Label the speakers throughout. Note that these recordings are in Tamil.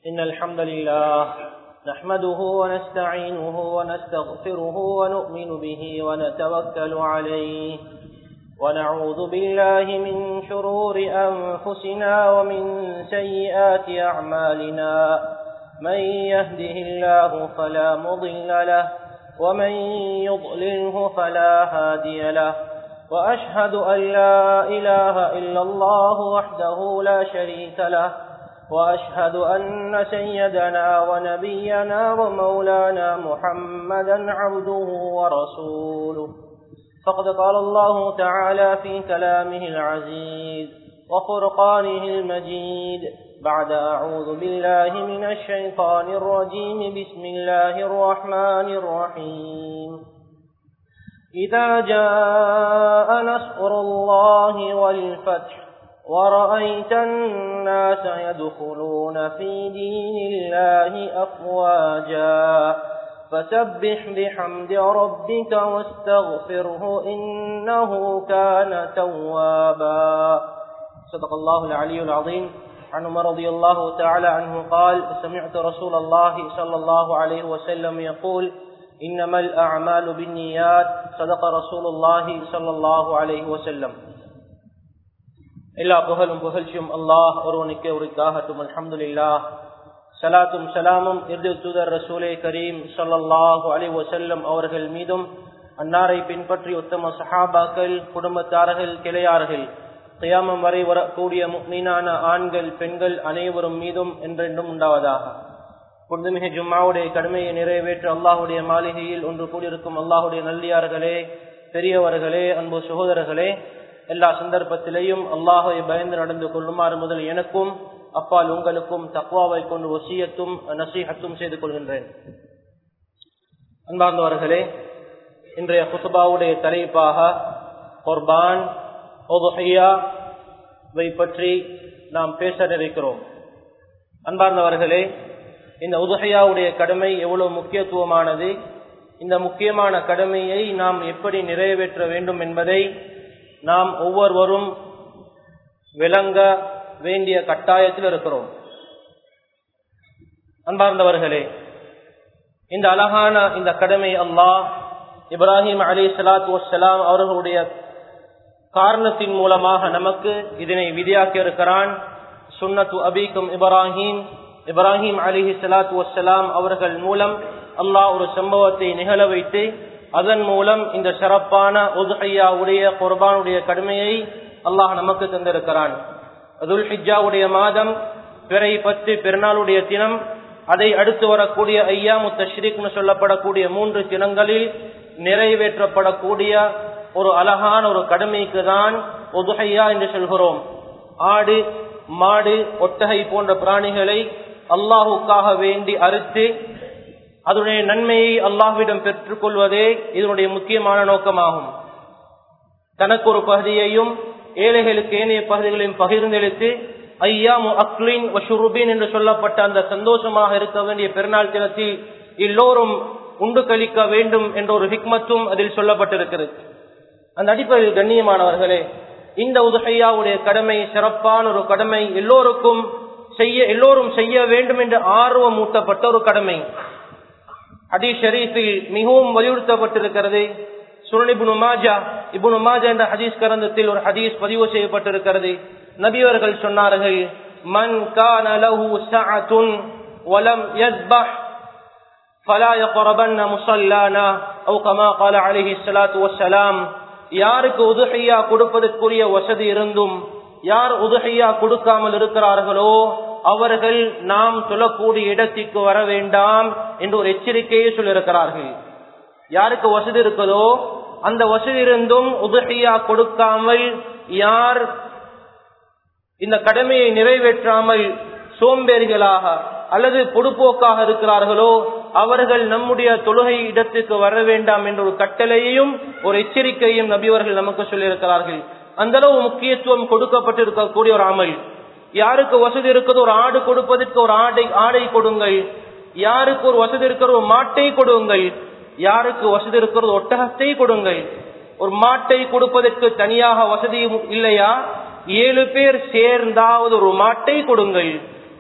Speaker 1: إن الحمد لله نحمده ونستعينه ونستغفره ونؤمن به ونتوكل عليه ونعوذ بالله من شرور أنفسنا ومن سيئات أعمالنا من يهده الله فلا مضل له ومن يضلله فلا هادي له وأشهد أن لا إله إلا الله وحده لا شريك له وأشهد أن سيدنا ونبينا ومولانا محمدا عبده ورسوله فقد قال الله تعالى في كلامه العزيز وفرقانه المجيد بعد أعوذ بالله من الشيطان الرجيم بسم الله الرحمن الرحيم إذا جاء نصر الله والفتح ورأيت الناس يدخلون في دين الله أفواجا فسبح بحمد ربك واستغفره إنه كان توابا صدق الله العلي العظيم عن عمر رضي الله تعالى عنه قال سمعت رسول الله صلى الله عليه وسلم يقول إنما الأعمال بالنيات صدق رسول الله صلى الله عليه وسلم எல்லா புகழும் புகழ்ச்சியும் அல்லாஹ் ஒருவனுக்கே உரித்தாகட்டும் அல்ஹம்துலில்லா சலாத்தும் சலாமும் இறுதி தூதர் ரசூலே கரீம் சொல்லல்லாஹு அலி வசல்லம் அவர்கள் மீதும் அன்னாரை பின்பற்றி உத்தம சஹாபாக்கள் குடும்பத்தார்கள் கிளையார்கள் தியாமம் வரை வரக்கூடிய மீனான ஆண்கள் பெண்கள் அனைவரும் மீதும் என்றென்றும் உண்டாவதாக புனிதமிக ஜும்மாவுடைய கடமையை நிறைவேற்ற அல்லாஹுடைய மாளிகையில் ஒன்று கூடியிருக்கும் அல்லாஹுடைய நல்லியார்களே பெரியவர்களே அன்பு சகோதரர்களே எல்லா சந்தர்ப்பத்திலேயும் அல்லாஹை பயந்து நடந்து கொள்ளுமாறு முதல் எனக்கும் அப்பால் உங்களுக்கும் தக்வாவை கொண்டு ஒசியத்தும் நசீகத்தும் செய்து கொள்கின்றேன் அன்பார்ந்தவர்களே இன்றைய குத்துபாவுடைய தலைப்பாக குர்பான் வை பற்றி நாம் பேச நினைக்கிறோம் அன்பார்ந்தவர்களே இந்த உதுகையாவுடைய கடமை எவ்வளவு முக்கியத்துவமானது இந்த முக்கியமான கடமையை நாம் எப்படி நிறைவேற்ற வேண்டும் என்பதை நாம் ஒவ்வொருவரும் விளங்க வேண்டிய கட்டாயத்தில் இருக்கிறோம் அன்பார்ந்தவர்களே இந்த அழகான இந்த கடமை அல்லாஹ் இப்ராஹிம் அலி சலாத் வசலாம் அவர்களுடைய காரணத்தின் மூலமாக நமக்கு இதனை விதியாக்கி இருக்கிறான் சுன்னத்து அபீக்கும் இப்ராஹிம் இப்ராஹிம் அலிஹி சலாத்து வசலாம் அவர்கள் மூலம் அல்லாஹ் ஒரு சம்பவத்தை நிகழ வைத்து அதன் மூலம் இந்த சிறப்பான உதுஹையாவுடைய குர்பானுடைய கடுமையை அல்லாஹ் நமக்கு தந்திருக்கிறான் அதுல் ஹிஜாவுடைய மாதம் பிறை பத்து பெருநாளுடைய தினம் அதை அடுத்து வரக்கூடிய ஐயா முத்தஷ்ரீக்னு சொல்லப்படக்கூடிய மூன்று தினங்களில் நிறைவேற்றப்படக்கூடிய ஒரு அழகான ஒரு கடமைக்கு தான் ஒதுகையா என்று சொல்கிறோம் ஆடு மாடு ஒட்டகை போன்ற பிராணிகளை அல்லாஹுக்காக வேண்டி அறுத்து அதனுடைய நன்மையை அல்லாஹ்விடம் பெற்றுக் கொள்வதே இதனுடைய முக்கியமான நோக்கமாகும் தனக்கு ஒரு பகுதியையும் ஏழைகளுக்கு ஏனைய பகுதிகளையும் பகிர்ந்தெடுத்து ஐயாமு அக்லின் வஷுருபின் என்று சொல்லப்பட்ட அந்த சந்தோஷமாக இருக்க வேண்டிய பெருநாள் தினத்தில் எல்லோரும் உண்டு கழிக்க வேண்டும் என்ற ஒரு ஹிக்மத்தும் அதில் சொல்லப்பட்டிருக்கிறது அந்த அடிப்படையில் கண்ணியமானவர்களே இந்த உதகையாவுடைய கடமை சிறப்பான ஒரு கடமை எல்லோருக்கும் செய்ய எல்லோரும் செய்ய வேண்டும் என்று ஆர்வம் ஊட்டப்பட்ட ஒரு கடமை ஹதீஸ் ஷரீஃபில் மிகவும் வலியுறுத்தப்பட்டிருக்கிறது சுரனிபுனு மாஜா இபுனு மாஜா என்ற ஹதீஸ் கரந்தத்தில் ஒரு ஹதீஸ் பதிவு செய்யப்பட்டிருக்கிறது நபியவர்கள் சொன்னார்கள் மன் கான லஹு சஅத்துன் வலம் யஸ்பஹ் فلا يقربن مصلانا او كما قال عليه الصلاه والسلام யாருக்கு உதுஹையா கொடுப்பதற்குரிய வசதி இருந்தும் யார் உதுஹையா கொடுக்காமல் இருக்கிறார்களோ அவர்கள் நாம் சொல்லக்கூடிய இடத்திற்கு வர வேண்டாம் என்று ஒரு எச்சரிக்கையை சொல்லியிருக்கிறார்கள் யாருக்கு வசதி இருக்குதோ அந்த வசதி இருந்தும் உதகையா கொடுக்காமல் யார் இந்த கடமையை நிறைவேற்றாமல் சோம்பேறிகளாக அல்லது பொடுப்போக்காக இருக்கிறார்களோ அவர்கள் நம்முடைய தொழுகை இடத்துக்கு வர வேண்டாம் என்ற ஒரு கட்டளையையும் ஒரு எச்சரிக்கையும் நபியவர்கள் நமக்கு சொல்லியிருக்கிறார்கள் அந்த அளவு முக்கியத்துவம் கொடுக்கப்பட்டிருக்கக்கூடிய ஒரு அமல் யாருக்கு வசதி இருக்கிறது ஒரு ஆடு கொடுப்பதற்கு ஒரு ஆடை ஆடை கொடுங்கள் யாருக்கு ஒரு வசதி இருக்கிற ஒரு மாட்டை கொடுங்கள் யாருக்கு வசதி இருக்கிறது ஒட்டகத்தை கொடுங்கள் ஒரு மாட்டை கொடுப்பதற்கு தனியாக வசதி இல்லையா ஏழு பேர் சேர்ந்தாவது ஒரு மாட்டை கொடுங்கள்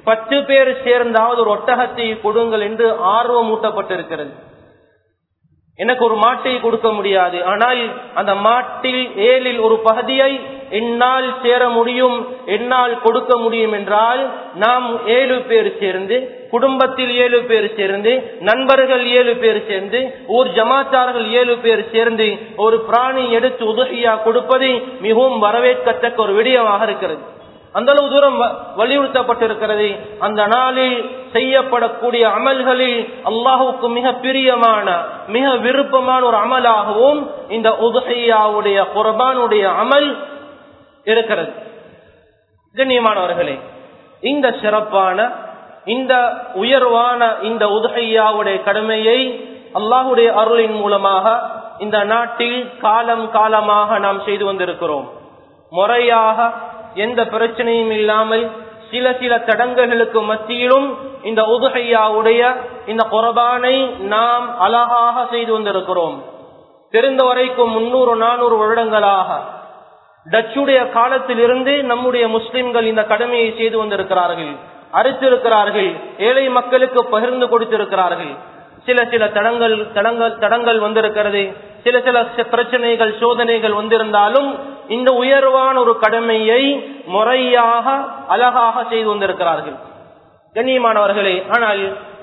Speaker 1: பத்து பேர் சேர்ந்தாவது ஒரு ஒட்டகத்தை கொடுங்கள் என்று ஆர்வம் ஊட்டப்பட்டிருக்கிறது எனக்கு ஒரு மாட்டை கொடுக்க முடியாது ஆனால் அந்த மாட்டில் ஏழில் ஒரு பகுதியை என்னால் சேர முடியும் என்னால் கொடுக்க முடியும் என்றால் நாம் ஏழு பேர் சேர்ந்து குடும்பத்தில் ஏழு பேர் சேர்ந்து நண்பர்கள் ஏழு பேர் சேர்ந்து ஊர் ஜமாத்தார்கள் ஏழு பேர் சேர்ந்து ஒரு பிராணி எடுத்து உதவியா கொடுப்பது மிகவும் வரவேற்கத்தக்க ஒரு விடயமாக இருக்கிறது அந்த அளவு தூரம் வலியுறுத்தப்பட்டிருக்கிறது அந்த நாளில் செய்யப்படக்கூடிய அமல்களில் அல்லாஹுக்கு மிக பிரியமான மிக விருப்பமான ஒரு அமலாகவும் இந்த உதகையாவுடைய குர்பானுடைய அமல் இருக்கிறது கண்ணியமானவர்களே இந்த சிறப்பான இந்த உயர்வான இந்த உதகையாவுடைய கடமையை அல்லாஹுடைய அருளின் மூலமாக இந்த நாட்டில் காலம் காலமாக நாம் செய்து வந்திருக்கிறோம் முறையாக எந்த பிரச்சனையும் இல்லாமல் சில சில தடங்கல்களுக்கு மத்தியிலும் இந்த உதுகையாவுடைய இந்த குரபானை நாம் அழகாக செய்து வந்திருக்கிறோம் தெரிந்த வரைக்கும் முன்னூறு நானூறு வருடங்களாக டச்சுடைய காலத்தில் இருந்து நம்முடைய முஸ்லிம்கள் இந்த கடமையை செய்து வந்திருக்கிறார்கள் அறுத்திருக்கிறார்கள் ஏழை மக்களுக்கு பகிர்ந்து கொடுத்திருக்கிறார்கள் சில சில தடங்கள் தடங்கள் தடங்கள் வந்திருக்கிறது சில சில பிரச்சனைகள் சோதனைகள் வந்திருந்தாலும் இந்த உயர்வான ஒரு கடமையை முறையாக அழகாக செய்து வந்திருக்கிறார்கள் கண்ணியமானவர்களே ஆனால்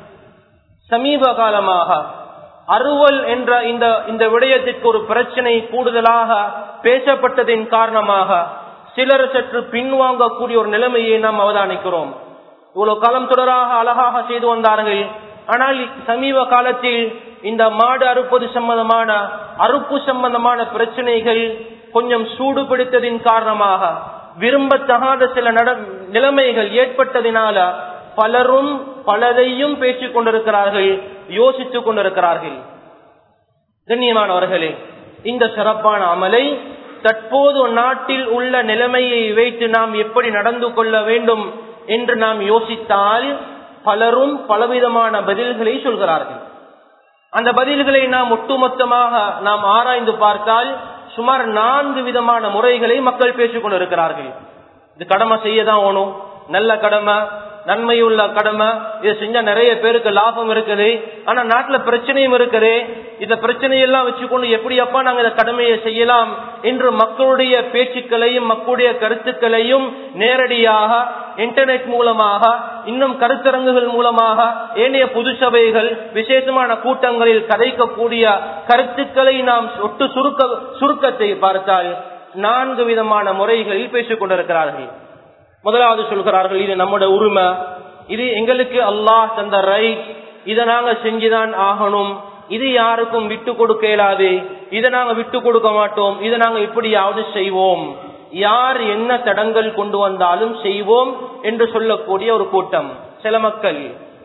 Speaker 1: சமீப காலமாக அறுவல் என்ற இந்த இந்த விடயத்திற்கு ஒரு பிரச்சனை கூடுதலாக பேசப்பட்டதின் காரணமாக சிலர் சற்று பின்வாங்கக்கூடிய ஒரு நிலைமையை நாம் அவதானிக்கிறோம் இவ்வளவு காலம் தொடராக அழகாக செய்து வந்தார்கள் ஆனால் சமீப காலத்தில் இந்த மாடு அறுப்பது சம்பந்தமான அறுப்பு சம்பந்தமான பிரச்சனைகள் கொஞ்சம் சூடு பிடித்ததின் காரணமாக விரும்பத்தகாத சில நட நிலைமைகள் ஏற்பட்டதினால பலரும் பலரையும் பேசிக் கொண்டிருக்கிறார்கள் யோசித்துக் கொண்டிருக்கிறார்கள் கண்ணியமானவர்களே இந்த சிறப்பான அமலை தற்போது நாட்டில் உள்ள நிலைமையை வைத்து நாம் எப்படி நடந்து கொள்ள வேண்டும் என்று நாம் யோசித்தால் பலரும் பலவிதமான பதில்களை சொல்கிறார்கள் அந்த பதில்களை நாம் ஒட்டுமொத்தமாக நாம் ஆராய்ந்து பார்த்தால் சுமார் நான்கு விதமான முறைகளை மக்கள் பேசிக் கொண்டிருக்கிறார்கள் இது கடமை செய்யதான் ஓணும் நல்ல கடமை நன்மையுள்ள கடமை இதை செஞ்சா நிறைய பேருக்கு லாபம் இருக்குது ஆனா நாட்டுல பிரச்சனையும் இருக்குது இந்த பிரச்சனையெல்லாம் வச்சுக்கொண்டு எப்படியப்பா நாங்க இந்த கடமையை செய்யலாம் என்று மக்களுடைய பேச்சுக்களையும் மக்களுடைய கருத்துக்களையும் நேரடியாக இன்டர்நெட் மூலமாக இன்னும் கருத்தரங்குகள் மூலமாக ஏனைய பொது சபைகள் விசேஷமான கூட்டங்களில் கதைக்கக்கூடிய கருத்துக்களை நாம் ஒட்டு சுருக்க சுருக்கத்தை பார்த்தால் நான்கு விதமான முறைகளில் பேசிக் கொண்டிருக்கிறார்கள் முதலாவது சொல்கிறார்கள் இது நம்முடைய உரிமை இது எங்களுக்கு அல்லாஹ் தந்த ரைட் இதை நாங்க செஞ்சுதான் ஆகணும் இது யாருக்கும் விட்டு கொடுக்க இயலாது இதை நாங்க விட்டு கொடுக்க மாட்டோம் இதை நாங்க இப்படியாவது செய்வோம் யார் என்ன தடங்கள் கொண்டு வந்தாலும் செய்வோம் என்று சொல்லக்கூடிய ஒரு கூட்டம் சில மக்கள்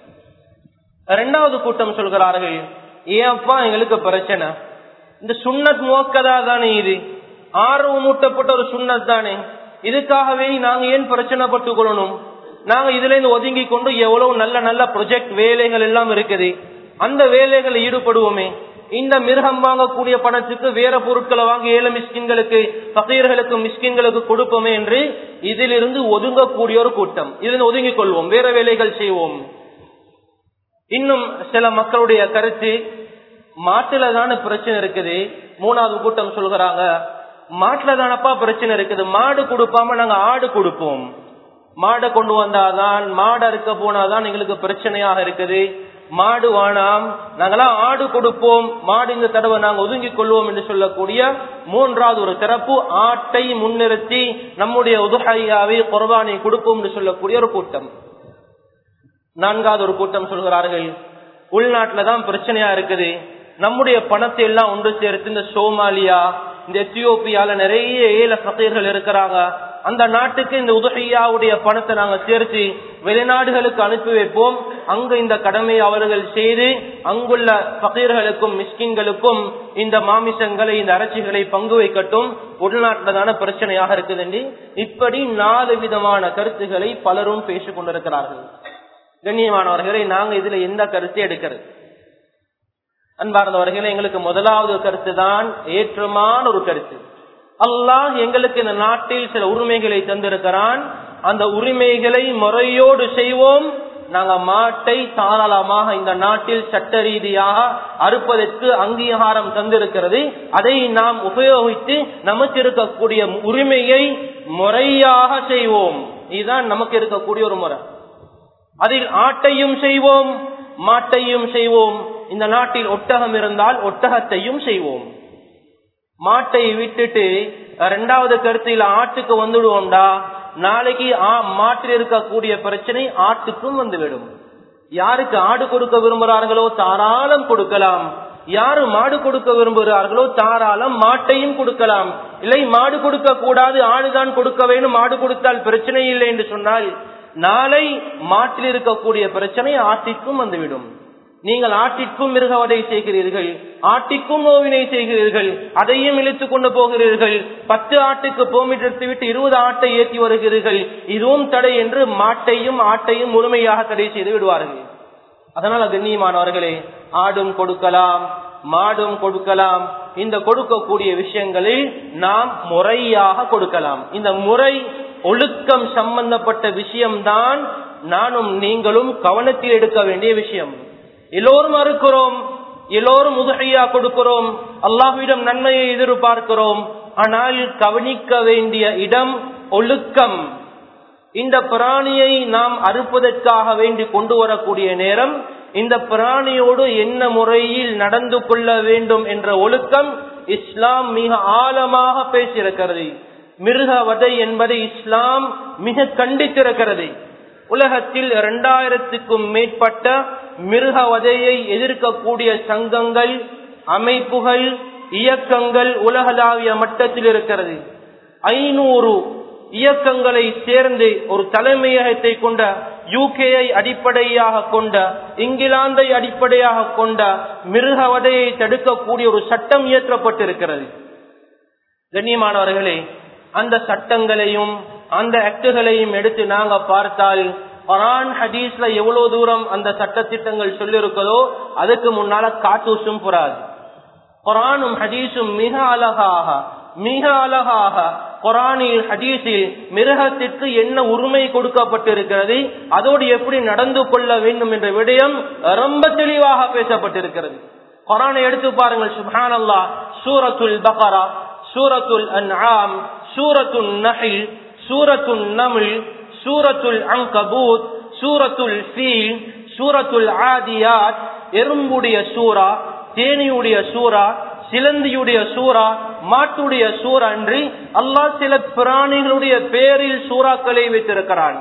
Speaker 1: இரண்டாவது கூட்டம் சொல்கிறார்கள் ஏப்பா எங்களுக்கு பிரச்சனை இந்த சுண்ணத் நோக்கதா தானே இது ஆர்வமூட்டப்பட்ட ஒரு சுண்ணத் தானே இதுக்காகவே நாங்க ஏன் பிரச்சனைப்பட்டு கொள்ளணும் நாங்க இதுல இருந்து ஒதுங்கி கொண்டு எவ்வளவு நல்ல நல்ல ப்ரொஜெக்ட் வேலைகள் எல்லாம் இருக்குது அந்த வேலைகளை ஈடுபடுவோமே இந்த மிருகம் வாங்கக்கூடிய பணத்துக்கு வேற பொருட்களை வாங்கி ஏழை மிஸ்கின்களுக்கு பகையர்களுக்கு மிஸ்கின்களுக்கு கொடுப்போமே என்று இதிலிருந்து ஒதுங்கக்கூடிய ஒரு கூட்டம் இதில் ஒதுங்கிக் கொள்வோம் வேற வேலைகள் செய்வோம் இன்னும் சில மக்களுடைய கருத்து மாட்டுல தானே பிரச்சனை இருக்குது மூணாவது கூட்டம் சொல்கிறாங்க மாட்டுல தானப்பா பிரச்சனை இருக்குது மாடு கொடுப்பாம நாங்க ஆடு கொடுப்போம் மாடை கொண்டு வந்தாதான் மாடு அறுக்க போனாதான் எங்களுக்கு பிரச்சனையாக இருக்குது மாடு வானாம் நாங்களாம் ஆடு கொடுப்போம் மாடு இந்த தடவை நாங்க ஒதுங்கிக் கொள்வோம் என்று சொல்லக்கூடிய மூன்றாவது ஒரு தரப்பு ஆட்டை முன்னிறுத்தி நம்முடைய உதுகையாவை குர்பானை கொடுப்போம் என்று சொல்லக்கூடிய ஒரு கூட்டம் நான்காவது ஒரு கூட்டம் சொல்கிறார்கள் உள்நாட்டுல தான் பிரச்சனையா இருக்குது நம்முடைய பணத்தை எல்லாம் ஒன்று சேர்த்து இந்த சோமாலியா இந்த எத்தியோப்பியால நிறைய ஏழை சகையர்கள் இருக்கிறாங்க அந்த நாட்டுக்கு இந்த உதகையாவுடைய பணத்தை நாங்க சேர்த்து வெளிநாடுகளுக்கு அனுப்பி வைப்போம் அங்கு இந்த கடமையை அவர்கள் செய்து அங்குள்ள பகையர்களுக்கும் மிஸ்கின்களுக்கும் இந்த மாமிசங்களை இந்த அரைச்சிகளை பங்கு வைக்கட்டும் உள்நாட்டுல தான பிரச்சனையாக இருக்குது இப்படி நாலு விதமான கருத்துக்களை பலரும் பேசிக் கொண்டிருக்கிறார்கள் கண்ணியமானவர்களை நாங்க இதுல எந்த கருத்தை எடுக்கிறது அன்பார்ந்தவர்களே எங்களுக்கு முதலாவது கருத்து தான் ஏற்றமான ஒரு கருத்து அல்லாஹ் எங்களுக்கு இந்த நாட்டில் சில உரிமைகளை தந்திருக்கிறான் அந்த உரிமைகளை முறையோடு செய்வோம் நாங்க மாட்டை தாராளமாக இந்த நாட்டில் சட்ட ரீதியாக அறுப்பதற்கு அங்கீகாரம் தந்திருக்கிறது அதை நாம் உபயோகித்து நமக்கு இருக்கக்கூடிய உரிமையை முறையாக செய்வோம் இதுதான் நமக்கு இருக்கக்கூடிய ஒரு முறை அதில் ஆட்டையும் செய்வோம் மாட்டையும் செய்வோம் இந்த நாட்டில் ஒட்டகம் இருந்தால் ஒட்டகத்தையும் செய்வோம் மாட்டை விட்டுட்டு ரெண்டாவது கருத்தில் ஆட்டுக்கு வந்துடுவோம்டா நாளைக்கு மாட்டில் இருக்கக்கூடிய பிரச்சனை ஆட்டுக்கும் வந்துவிடும் யாருக்கு ஆடு கொடுக்க விரும்புகிறார்களோ தாராளம் கொடுக்கலாம் யாரு மாடு கொடுக்க விரும்புகிறார்களோ தாராளம் மாட்டையும் கொடுக்கலாம் இல்லை மாடு கொடுக்க கூடாது ஆடுதான் கொடுக்க வேண்டும் மாடு கொடுத்தால் பிரச்சனை இல்லை என்று சொன்னால் நாளை மாட்டில் இருக்கக்கூடிய பிரச்சனை ஆட்டிற்கும் வந்துவிடும் நீங்கள் ஆட்டிற்கும் மிருகவதை செய்கிறீர்கள் ஆட்டிக்கும் நோவினை செய்கிறீர்கள் அதையும் இழுத்துக் கொண்டு போகிறீர்கள் பத்து ஆட்டுக்கு போமிட் எடுத்துவிட்டு இருபது ஆட்டை ஏற்றி வருகிறீர்கள் இதுவும் தடை என்று மாட்டையும் ஆட்டையும் முழுமையாக தடை செய்து விடுவார்கள் அதனால கண்ணியமானவர்களே ஆடும் கொடுக்கலாம் மாடும் கொடுக்கலாம் இந்த கொடுக்கக்கூடிய விஷயங்களில் நாம் முறையாக கொடுக்கலாம் இந்த முறை ஒழுக்கம் சம்பந்தப்பட்ட விஷயம்தான் நானும் நீங்களும் கவனத்தில் எடுக்க வேண்டிய விஷயம் எல்லோரும் மறுக்கிறோம் எல்லோரும் உதகையா கொடுக்கிறோம் அல்லாஹ்விடம் நன்மையை எதிர்பார்க்கிறோம் ஆனால் கவனிக்க வேண்டிய இடம் ஒழுக்கம் இந்த பிராணியை நாம் அறுப்பதற்காக வேண்டி கொண்டு வரக்கூடிய நேரம் இந்த பிராணியோடு என்ன முறையில் நடந்து கொள்ள வேண்டும் என்ற ஒழுக்கம் இஸ்லாம் மிக ஆழமாக பேசியிருக்கிறது மிருக வதை என்பதை இஸ்லாம் மிக கண்டித்திருக்கிறது உலகத்தில் இரண்டாயிரத்துக்கும் மேற்பட்ட மிருக வதையை எதிர்க்கக்கூடிய சங்கங்கள் அமைப்புகள் இயக்கங்கள் உலகளாவிய மட்டத்தில் இருக்கிறது ஐநூறு இயக்கங்களை சேர்ந்து ஒரு தலைமையகத்தை கொண்ட யூகேயை அடிப்படையாக கொண்ட இங்கிலாந்தை அடிப்படையாக கொண்ட மிருகவதையை தடுக்கக்கூடிய ஒரு சட்டம் இயற்றப்பட்டிருக்கிறது கண்ணியமானவர்களே அந்த சட்டங்களையும் அந்த ஆக்டுகளையும் எடுத்து நாங்க பார்த்தால் குரான் ஹதீஸ்ல எவ்வளவு தூரம் அந்த சட்ட திட்டங்கள் சொல்லிருக்கதோ அதுக்கு முன்னால காட்டூசும் புறாது குரானும் ஹதீஸும் மிக அழகாக மிக அழகாக குரானில் ஹதீஸில் மிருகத்திற்கு என்ன உரிமை கொடுக்கப்பட்டிருக்கிறது அதோடு எப்படி நடந்து கொள்ள வேண்டும் என்ற விடயம் ரொம்ப தெளிவாக பேசப்பட்டிருக்கிறது குரானை எடுத்து பாருங்கள் சுபான் அல்லா சூரத்துல் பகரா சூரத்துல் அன்ஆம் சூரத்துல் நஹில் சூரத்துல் நமில் சூரத்துல் அங்கபூத் சூரத்துல் ஃபீல் சூரத்துல் ஆதியாத் எறும்புடைய சூரா தேனியுடைய சூரா சிலந்தியுடைய சூரா மாட்டுடைய சூரா என்று அல்லாஹ் சில பிராணிகளுடைய பேரில் சூறாக்களை வைத்திருக்கிறான்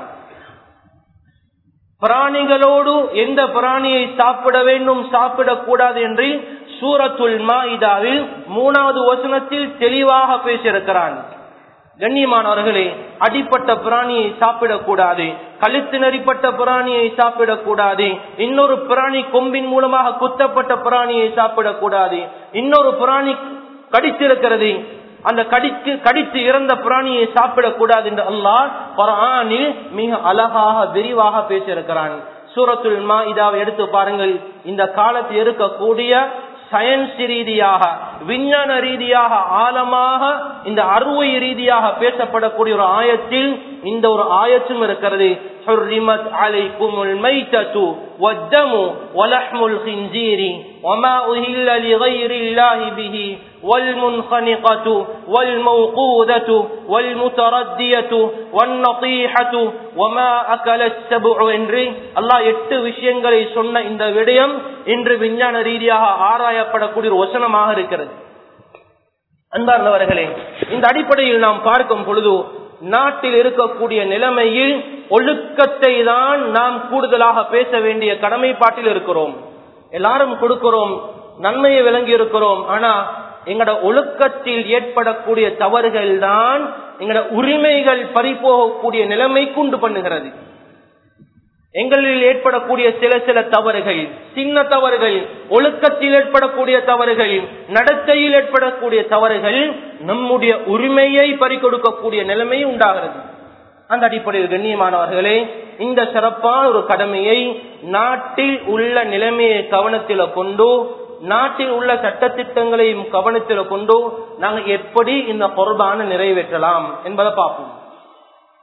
Speaker 1: பிராணிகளோடு எந்த பிராணியை சாப்பிட வேண்டும் சாப்பிடக்கூடாது என்று சூரத்துல் மாஇதாவில் மூணாவது வசனத்தில் தெளிவாக பேசியிருக்கிறான் கண்ணியமானவர்களே அடிப்பட்ட பிராணியை சாப்பிடக்கூடாது கழுத்து நெறிப்பட்ட பிராணியை சாப்பிடக்கூடாது இன்னொரு பிராணி கொம்பின் மூலமாக குத்தப்பட்ட பிராணியை சாப்பிடக்கூடாது இன்னொரு பிராணி கடித்திருக்கிறது அந்த கடிக்கு கடித்து இறந்த பிராணியை சாப்பிடக்கூடாது என்று அல்லாஹ் குரானில் மிக அழகாக விரிவாக பேசியிருக்கிறான் சூரத்துல் மா இதாவை எடுத்து பாருங்கள் இந்த காலத்தில் இருக்கக்கூடிய சயின்ஸ் ரீதியாக விஞ்ஞான ரீதியாக ஆழமாக இந்த அறுவை ரீதியாக பேசப்படக்கூடிய ஒரு ஆயத்தில் இந்த ஒரு ஆயத்தும் இருக்கிறது حرمت عليكم الميتة والدم ولحم الخنزير وما أهل لغير الله به والمنخنقة والموقودة والمتردية والنطيحة وما أكل السبع என்று அல்லாஹ் எட்டு விஷயங்களை சொன்ன இந்த விடயம் இன்று விஞ்ஞான ரீதியாக ஆராயப்படக்கூடிய ஒரு வசனமாக இருக்கிறது அன்பார்ந்தவர்களே இந்த அடிப்படையில் நாம் பார்க்கும் பொழுது நாட்டில் இருக்கக்கூடிய நிலைமையில் ஒழுக்கத்தை தான் நாம் கூடுதலாக பேச வேண்டிய கடமைப்பாட்டில் இருக்கிறோம் எல்லாரும் கொடுக்கிறோம் நன்மையை விளங்கி இருக்கிறோம் ஆனா எங்கட ஒழுக்கத்தில் ஏற்படக்கூடிய தவறுகள் தான் எங்கட உரிமைகள் பறிபோகக்கூடிய நிலைமைக்கு உண்டு பண்ணுகிறது எங்களில் ஏற்படக்கூடிய சில சில தவறுகள் சின்ன தவறுகள் ஒழுக்கத்தில் ஏற்படக்கூடிய தவறுகள் நடத்தையில் ஏற்படக்கூடிய தவறுகள் நம்முடைய உரிமையை பறிக்கொடுக்கக்கூடிய நிலைமை உண்டாகிறது அந்த அடிப்படையில் கண்ணியமானவர்களே இந்த சிறப்பான ஒரு கடமையை நாட்டில் உள்ள நிலைமையை கவனத்தில் கொண்டு நாட்டில் உள்ள சட்டத்திட்டங்களையும் கவனத்தில் கொண்டு நாங்கள் எப்படி இந்த பொறுப்பான நிறைவேற்றலாம் என்பதை பார்ப்போம்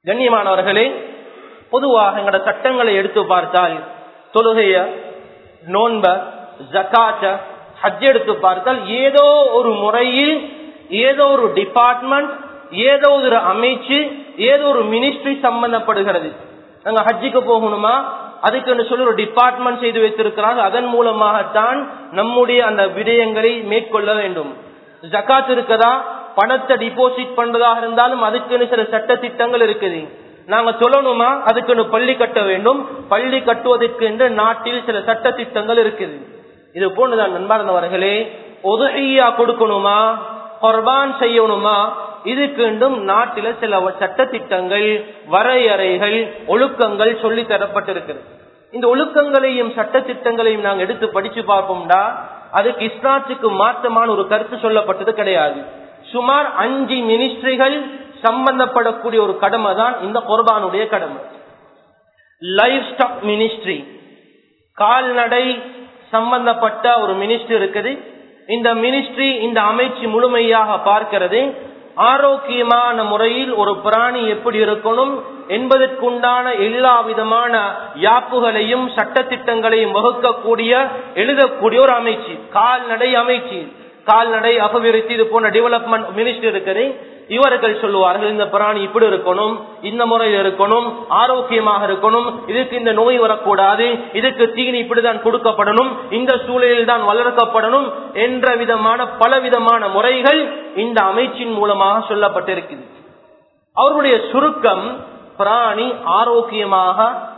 Speaker 1: கண்ணியமானவர்களே பொதுவாக எங்களோட சட்டங்களை எடுத்து பார்த்தால் தொழுகைய நோன்ப ஜக்காத்த ஹஜ் எடுத்து பார்த்தால் ஏதோ ஒரு முறையில் ஏதோ ஒரு டிபார்ட்மெண்ட் ஏதோ ஒரு அமைச்சு ஏதோ ஒரு மினிஸ்ட்ரி சம்பந்தப்படுகிறது நாங்க ஹஜ்ஜுக்கு போகணுமா அதுக்கு சொல்லி ஒரு டிபார்ட்மெண்ட் செய்து வைத்திருக்கிறாங்க அதன் மூலமாகத்தான் நம்முடைய அந்த விடயங்களை மேற்கொள்ள வேண்டும் ஜக்காத் இருக்குதா பணத்தை டிபாசிட் பண்றதாக இருந்தாலும் அதுக்குன்னு சில சட்ட திட்டங்கள் இருக்குது நாங்க சொல்லணுமா அதுக்குன்னு பள்ளி கட்ட வேண்டும் பள்ளி கட்டுவதற்கு என்று நாட்டில் சில சட்ட திட்டங்கள் இருக்குது இது போன்றுதான் நண்பார்ந்தவர்களே உதவியா கொடுக்கணுமா குர்பான் செய்யணுமா இதுக்குண்டும் நாட்டில சில சட்ட திட்டங்கள் வரையறைகள் ஒழுக்கங்கள் சொல்லி தரப்பட்டிருக்கிறது இந்த ஒழுக்கங்களையும் சட்ட திட்டங்களையும் நாங்க எடுத்து படிச்சு பார்ப்போம்டா அதுக்கு இஸ்லாத்துக்கு மாற்றமான ஒரு கருத்து சொல்லப்பட்டது கிடையாது சுமார் அஞ்சு மினிஸ்ட்ரிகள் சம்பந்தப்படக்கூடிய ஒரு கடமை தான் இந்த குர்பானுடைய கடமை லைஃப் ஸ்டாக் மினிஸ்ட்ரி கால்நடை சம்பந்தப்பட்ட ஒரு மினிஸ்ட்ரி இருக்குது இந்த மினிஸ்ட்ரி இந்த அமைச்சு முழுமையாக பார்க்கிறது ஆரோக்கியமான முறையில் ஒரு பிராணி எப்படி இருக்கணும் என்பதற்குண்டான எல்லா விதமான யாப்புகளையும் சட்டத்திட்டங்களையும் வகுக்கக்கூடிய எழுதக்கூடிய ஒரு அமைச்சு கால்நடை அமைச்சு கால்நடை அபிவிருத்தி இது போன்ற டெவலப்மெண்ட் மினிஸ்டர் இருக்குது இவர்கள் சொல்லுவார்கள் இந்த பிராணி இப்படி இருக்கணும் இந்த முறையில் இருக்கணும் ஆரோக்கியமாக இருக்கணும் இதுக்கு இந்த நோய் வரக்கூடாது இதுக்கு தீனி இப்படிதான் கொடுக்கப்படணும் இந்த சூழலில் தான் வளர்க்கப்படணும் என்ற விதமான பல விதமான முறைகள் இந்த அமைச்சின் மூலமாக சொல்லப்பட்டிருக்குது அவர்களுடைய சுருக்கம் பிராணி ஆரோக்கியமாக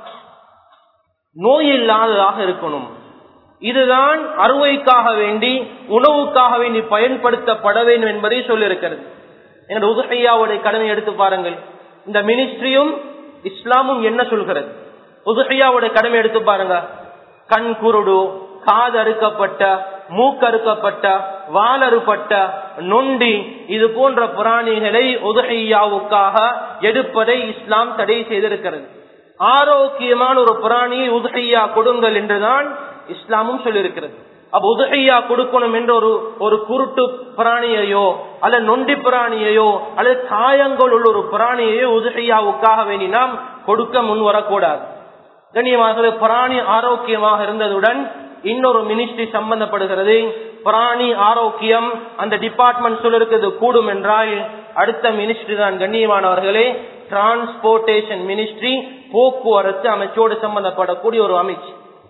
Speaker 1: நோய் இல்லாததாக இருக்கணும் இதுதான் அறுவைக்காக வேண்டி உணவுக்காக வேண்டி பயன்படுத்தப்பட வேண்டும் என்பதை சொல்லியிருக்கிறது எங்கள் உதுகையாவுடைய கடமை எடுத்து பாருங்கள் இந்த மினிஸ்ட்ரியும் இஸ்லாமும் என்ன சொல்கிறது உதுகையாவுடைய கடமை எடுத்து பாருங்க கண் குருடு காது அறுக்கப்பட்ட மூக்கறுக்கப்பட்ட வாலறுப்பட்ட நொண்டி இது போன்ற பிராணிகளை உதுகையாவுக்காக எடுப்பதை இஸ்லாம் தடை செய்திருக்கிறது ஆரோக்கியமான ஒரு பிராணியை உதுகையா கொடுங்கள் என்றுதான் இஸ்லாமும் சொல்லியிருக்கிறது அப்ப உதகையா கொடுக்கணும் என்ற ஒரு ஒரு குருட்டு பிராணியையோ அல்ல நொண்டி பிராணியையோ அல்லது காயங்கள் உள்ள ஒரு பிராணியையோ உதகையாவுக்காக வேண்டி நாம் கொடுக்க முன் வரக்கூடாது கண்ணியமாக பிராணி ஆரோக்கியமாக இருந்ததுடன் இன்னொரு மினிஸ்ட்ரி சம்பந்தப்படுகிறது பிராணி ஆரோக்கியம் அந்த டிபார்ட்மெண்ட் சொல்லிருக்கிறது கூடும் என்றால் அடுத்த மினிஸ்ட்ரி தான் கண்ணியமானவர்களே டிரான்ஸ்போர்டேஷன் மினிஸ்ட்ரி போக்குவரத்து அமைச்சோடு சம்பந்தப்படக்கூடிய ஒரு அமைச்சு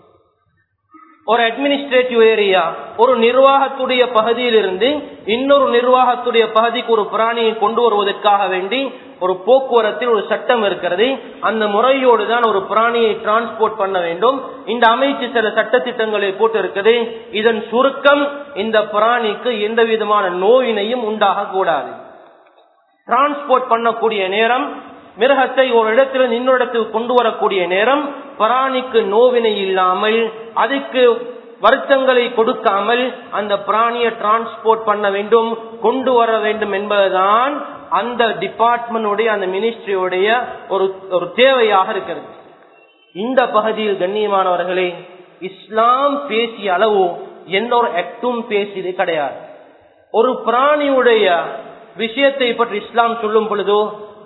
Speaker 1: ஒரு அட்மினிஸ்ட்ரேட்டிவ் ஏரியா ஒரு நிர்வாகத்துடைய பகுதியிலிருந்து இன்னொரு நிர்வாகத்துடைய பகுதிக்கு ஒரு பிராணியை கொண்டு வருவதற்காக வேண்டி ஒரு போக்குவரத்தில் ஒரு சட்டம் இருக்கிறது அந்த முறையோடு தான் ஒரு பிராணியை டிரான்ஸ்போர்ட் பண்ண வேண்டும் இந்த அமைச்சு சில சட்ட திட்டங்களை போட்டு இருக்குது இதன் சுருக்கம் இந்த பிராணிக்கு எந்த விதமான நோயினையும் உண்டாக கூடாது டிரான்ஸ்போர்ட் பண்ணக்கூடிய நேரம் மிருகத்தை ஒரு இடத்திலிருந்து இன்னொரு இடத்துக்கு கொண்டு வரக்கூடிய நேரம் பிராணிக்கு நோவினை இல்லாமல் அதுக்கு வருத்தங்களை கொடுக்காமல் அந்த பிராணியை டிரான்ஸ்போர்ட் பண்ண வேண்டும் கொண்டு வர வேண்டும் என்பதுதான் அந்த டிபார்ட்மெண்ட் அந்த மினிஸ்ட்ரியுடைய ஒரு ஒரு தேவையாக இருக்கிறது இந்த பகுதியில் கண்ணியமானவர்களே இஸ்லாம் பேசிய அளவு எந்த ஒரு ஆக்டும் பேசியது கிடையாது ஒரு பிராணியுடைய விஷயத்தை பற்றி இஸ்லாம் சொல்லும் பொழுதோ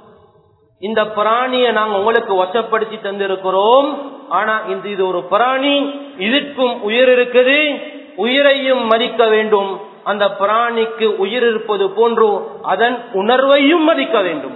Speaker 1: இந்த பிராணியை நாங்க உங்களுக்கு வசப்படுத்தி தந்திருக்கிறோம் ஆனா இந்த இது ஒரு பிராணி இதற்கும் உயிர் இருக்குது உயிரையும் மதிக்க வேண்டும் அந்த பிராணிக்கு உயிர் இருப்பது போன்று அதன் உணர்வையும் மதிக்க வேண்டும்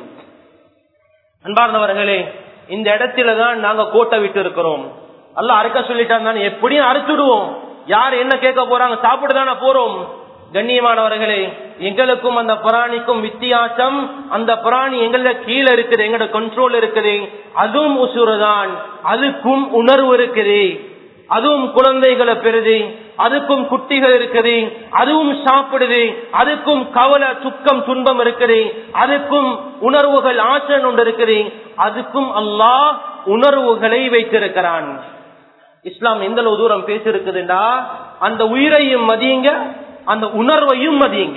Speaker 1: அன்பார்ந்தவர்களே இந்த இடத்துல தான் நாங்க கோட்டை விட்டு இருக்கிறோம் அல்ல அறுக்க சொல்லிட்டாங்க எப்படியும் அறுத்துடுவோம் யார் என்ன கேட்க போறாங்க சாப்பிட்டுதானே போறோம் கண்ணியமானவர்களே எங்களுக்கும் அந்த பிராணிக்கும் வித்தியாசம் அந்த பிராணி எங்கள கீழே இருக்குது எங்களோட கண்ட்ரோல் இருக்குது அதுவும் உசுறுதான் அதுக்கும் உணர்வு இருக்குது அதுவும் குழந்தைகளை பெறுது அதுக்கும் குட்டிகள் இருக்குது அதுவும் சாப்பிடுது அதுக்கும் கவலை துக்கம் துன்பம் இருக்குது அதுக்கும் உணர்வுகள் ஆசன் ஒன்று இருக்குது அதுக்கும் அல்லாஹ் உணர்வுகளை வைத்திருக்கிறான் இஸ்லாம் எந்த அளவு தூரம் பேசிருக்குதுண்டா அந்த உயிரையும் மதியுங்க அந்த உணர்வையும் மதியுங்க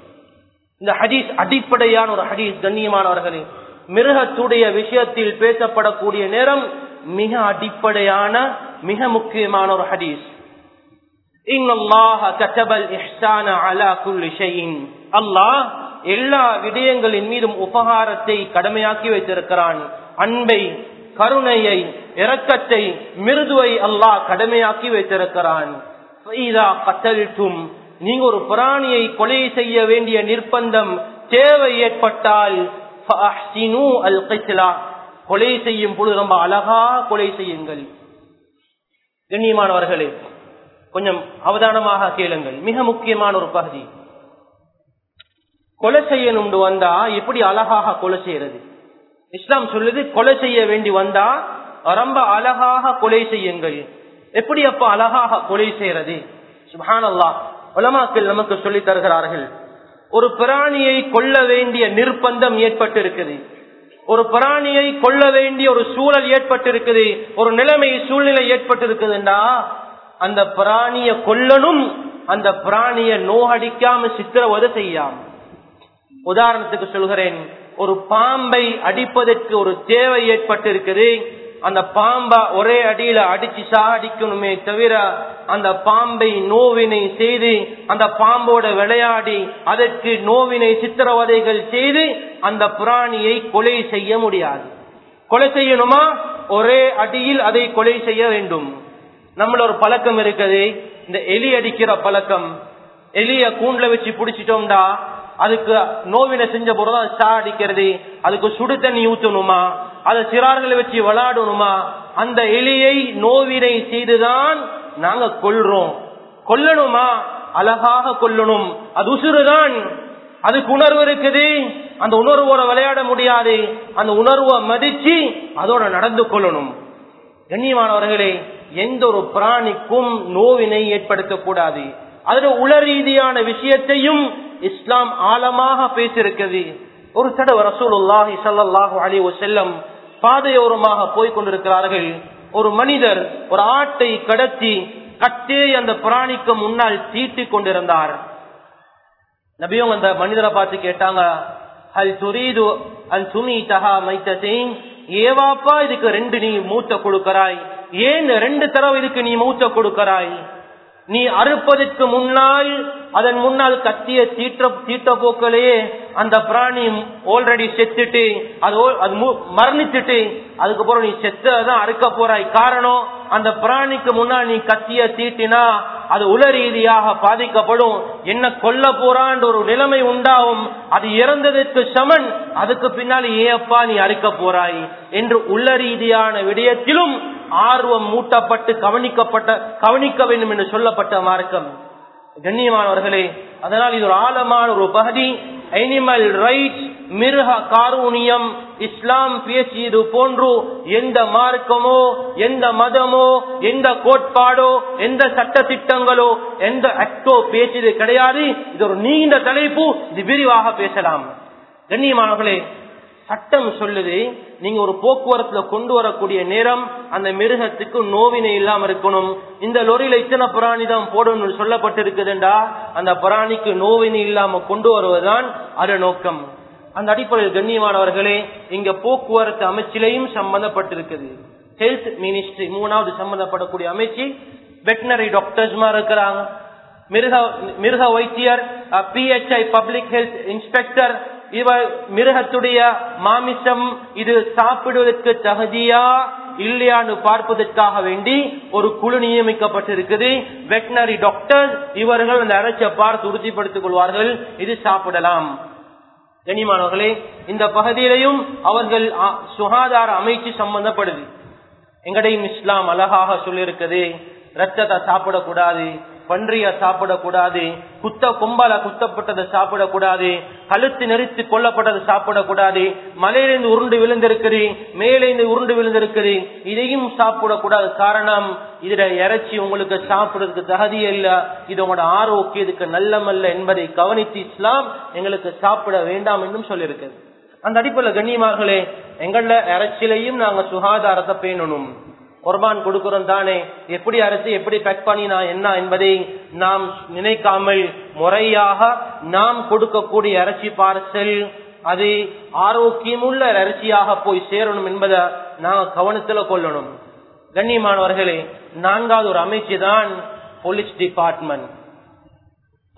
Speaker 1: இந்த ஹதீஸ் அடிப்படையான ஒரு ஹதீஸ் கண்ணியமானவர்களே மிருகத்துடைய விஷயத்தில் பேசப்படக்கூடிய நேரம் மிக அடிப்படையான மிக முக்கியமான ஒரு ஹதீஸ் அல்லாஹ் எல்லா விடயங்களின் மீதும் உபகாரத்தை கடமையாக்கி வைத்திருக்கிறான் அன்பை கருணையை இரக்கத்தை மிருதுவை அல்லாஹ் கடமையாக்கி வைத்திருக்கிறான் நீங்க ஒரு பிராணியை கொலை செய்ய வேண்டிய நிர்பந்தம் தேவை ஏற்பட்டால் கொலை செய்யும் பொழுது ரொம்ப அழகா கொலை செய்யுங்கள் கண்ணியமானவர்களே கொஞ்சம் அவதானமாக கேளுங்கள் மிக முக்கியமான ஒரு பகுதி கொலை செய்யணும் வந்தா எப்படி அழகாக கொலை செய்யறது இஸ்லாம் சொல்லுது கொலை செய்ய வேண்டி வந்தா ரொம்ப அழகாக கொலை செய்யுங்கள் எப்படி அப்ப அழகாக கொலை செய்யறது சுபானல்லா உலமாக்கள் நமக்கு சொல்லி தருகிறார்கள் ஒரு பிராணியை கொல்ல வேண்டிய நிர்பந்தம் ஏற்பட்டிருக்குது ஒரு பிராணியை கொல்ல வேண்டிய ஒரு சூழல் ஏற்பட்டிருக்குது ஒரு நிலைமை சூழ்நிலை ஏற்பட்டிருக்குதுண்டா அந்த பிராணிய கொல்லணும் அந்த பிராணிய நோகடிக்காம சித்திரவதை செய்யாம உதாரணத்துக்கு சொல்கிறேன் ஒரு பாம்பை அடிப்பதற்கு ஒரு தேவை ஏற்பட்டிருக்குது அந்த பாம்பை ஒரே அடியில அடிச்சு சாடிக்கணுமே தவிர அந்த பாம்பை நோவினை செய்து அந்த பாம்போட விளையாடி அதற்கு நோவினை சித்திரவதைகள் செய்து அந்த பிராணியை கொலை செய்ய முடியாது கொலை செய்யணுமா ஒரே அடியில் அதை கொலை செய்ய வேண்டும் நம்மள ஒரு பழக்கம் இருக்குது இந்த எலி அடிக்கிற பழக்கம் எலிய கூண்டுல வச்சு பிடிச்சிட்டோம்டா அதுக்கு நோவினை செஞ்ச பொருள் சா அடிக்கிறது அதுக்கு சுடு தண்ணி ஊத்தணுமா அதை சிறார்களை வச்சு விளையாடணுமா அந்த எலியை நோவினை செய்துதான் நாங்க கொல்றோம் கொல்லணுமா அழகாக கொல்லணும் அது உசுறுதான் அதுக்கு உணர்வு இருக்குது அந்த உணர்வோட விளையாட முடியாது அந்த உணர்வை மதிச்சு அதோட நடந்து கொள்ளணும் கண்ணியமானவர்களே எந்த ஒரு பிராணிக்கும் நோவினை ஏற்படுத்தக்கூடாது அதுல உள ரீதியான விஷயத்தையும் இஸ்லாம் ஆழமாக பேசியிருக்கிறது ஒரு தடவை ரசூலுல்லாஹி சல்லாஹு அலி செல்லம் பாதையோரமாக போய் கொண்டிருக்கிறார்கள் ஒரு மனிதர் ஒரு ஆட்டை கடத்தி கட்டே அந்த பிராணிக்கு முன்னால் தீட்டி கொண்டிருந்தார் நபியும் அந்த மனிதரை பார்த்து கேட்டாங்க அல் துரீது அல் துமி தகா மைத்தேன் ஏவாப்பா இதுக்கு ரெண்டு நீ மூத்த கொடுக்கறாய் ஏன் ரெண்டு தடவை இதுக்கு நீ மூத்த கொடுக்கறாய் நீ அறுப்பதற்கு முன்னால் அதன் முன்னால் கத்திய தீட்ட தீட்ட போக்கலையே அந்த பிராணி ஆல்ரெடி செத்துட்டு அது அது மரணிச்சுட்டு அதுக்கப்புறம் நீ செத்ததான் அறுக்க போறாய் காரணம் அந்த பிராணிக்கு முன்னால் நீ கத்திய தீட்டினா அது உல ரீதியாக பாதிக்கப்படும் என்ன கொல்ல போறான் ஒரு நிலைமை உண்டாகும் அது இறந்ததற்கு சமன் அதுக்கு பின்னால் ஏப்பா நீ அறுக்க போறாய் என்று உள்ள ரீதியான விடயத்திலும் ஆர்வம் மூட்டப்பட்டு கவனிக்கப்பட்ட கவனிக்க வேண்டும் என்று சொல்லப்பட்ட மார்க்கம் கண்ணியமானவர்களே அதனால் இது ஒரு ஆழமான ஒரு பகுதி அனிமல் ரைட்ஸ் மிருக காரூணியம் இஸ்லாம் பேசியது போன்று எந்த மார்க்கமோ எந்த மதமோ எந்த கோட்பாடோ எந்த சட்ட திட்டங்களோ எந்த அக்டோ பேசியது கிடையாது இது ஒரு நீண்ட தலைப்பு இது விரிவாக பேசலாம் கண்ணியமானவர்களே சட்டம் சொல்லுது நீங்க ஒரு போக்குவரத்துல கொண்டு வரக்கூடிய நேரம் அந்த மிருகத்துக்கு நோவினை இல்லாம இருக்கணும் இந்த லொரியில இத்தனை பிராணி தான் போடணும்னு சொல்லப்பட்டிருக்குதுண்டா அந்த பிராணிக்கு நோவினை இல்லாம கொண்டு வருவதுதான் அது நோக்கம் அந்த அடிப்படையில் கண்ணியமானவர்களே இங்க போக்குவரத்து அமைச்சிலையும் சம்பந்தப்பட்டிருக்குது ஹெல்த் மினிஸ்ட்ரி மூணாவது சம்பந்தப்படக்கூடிய அமைச்சு வெட்டினரி டாக்டர்ஸ் இருக்கிறாங்க மிருக மிருக வைத்தியர் பிஹெச்ஐ பப்ளிக் ஹெல்த் இன்ஸ்பெக்டர் இவர் மிருகத்துடைய மாமிசம் இது சாப்பிடுவதற்கு தகுதியா இல்லையான்னு பார்ப்பதற்காக வேண்டி ஒரு குழு நியமிக்கப்பட்டிருக்குது வெட்டினரி டாக்டர் இவர்கள் அந்த அரைச்ச பார்த்து உறுதிப்படுத்திக் கொள்வார்கள் இது சாப்பிடலாம் கனிமானவர்களே இந்த பகுதியிலையும் அவர்கள் சுகாதார அமைச்சு சம்பந்தப்படுது எங்கடையும் இஸ்லாம் அழகாக சொல்லியிருக்குது ரத்தத்தை சாப்பிடக்கூடாது பன்றிய சாப்பிடக்கூடாது குத்த கொம்பால குத்தப்பட்டதை சாப்பிடக்கூடாது கழுத்து நெரித்து கொல்லப்பட்டதை சாப்பிடக்கூடாது மலையிலிருந்து உருண்டு விழுந்திருக்குது மேலிருந்து உருண்டு விழுந்திருக்குது இதையும் சாப்பிடக்கூடாது காரணம் இதுல இறைச்சி உங்களுக்கு சாப்பிடுறதுக்கு தகுதி இல்ல இது உங்களோட ஆரோக்கியத்துக்கு நல்லமல்ல என்பதை கவனித்து இஸ்லாம் எங்களுக்கு சாப்பிட வேண்டாம் என்றும் சொல்லியிருக்குது அந்த அடிப்படையில் கண்ணியமார்களே எங்கள இறைச்சிலையும் நாங்க சுகாதாரத்தை பேணணும் குர்பான் கொடுக்கிறோம் தானே எப்படி அரிசி எப்படி பேக் பண்ணினா என்ன என்பதை நாம் நினைக்காமல் முறையாக நாம் கொடுக்கக்கூடிய அரிசி பார்சல் அது ஆரோக்கியமுள்ள அரிசியாக போய் சேரணும் என்பதை நாம் கவனத்துல கொள்ளணும் கண்ணியமானவர்களே நான்காவது ஒரு அமைச்சு தான் போலீஸ் டிபார்ட்மெண்ட்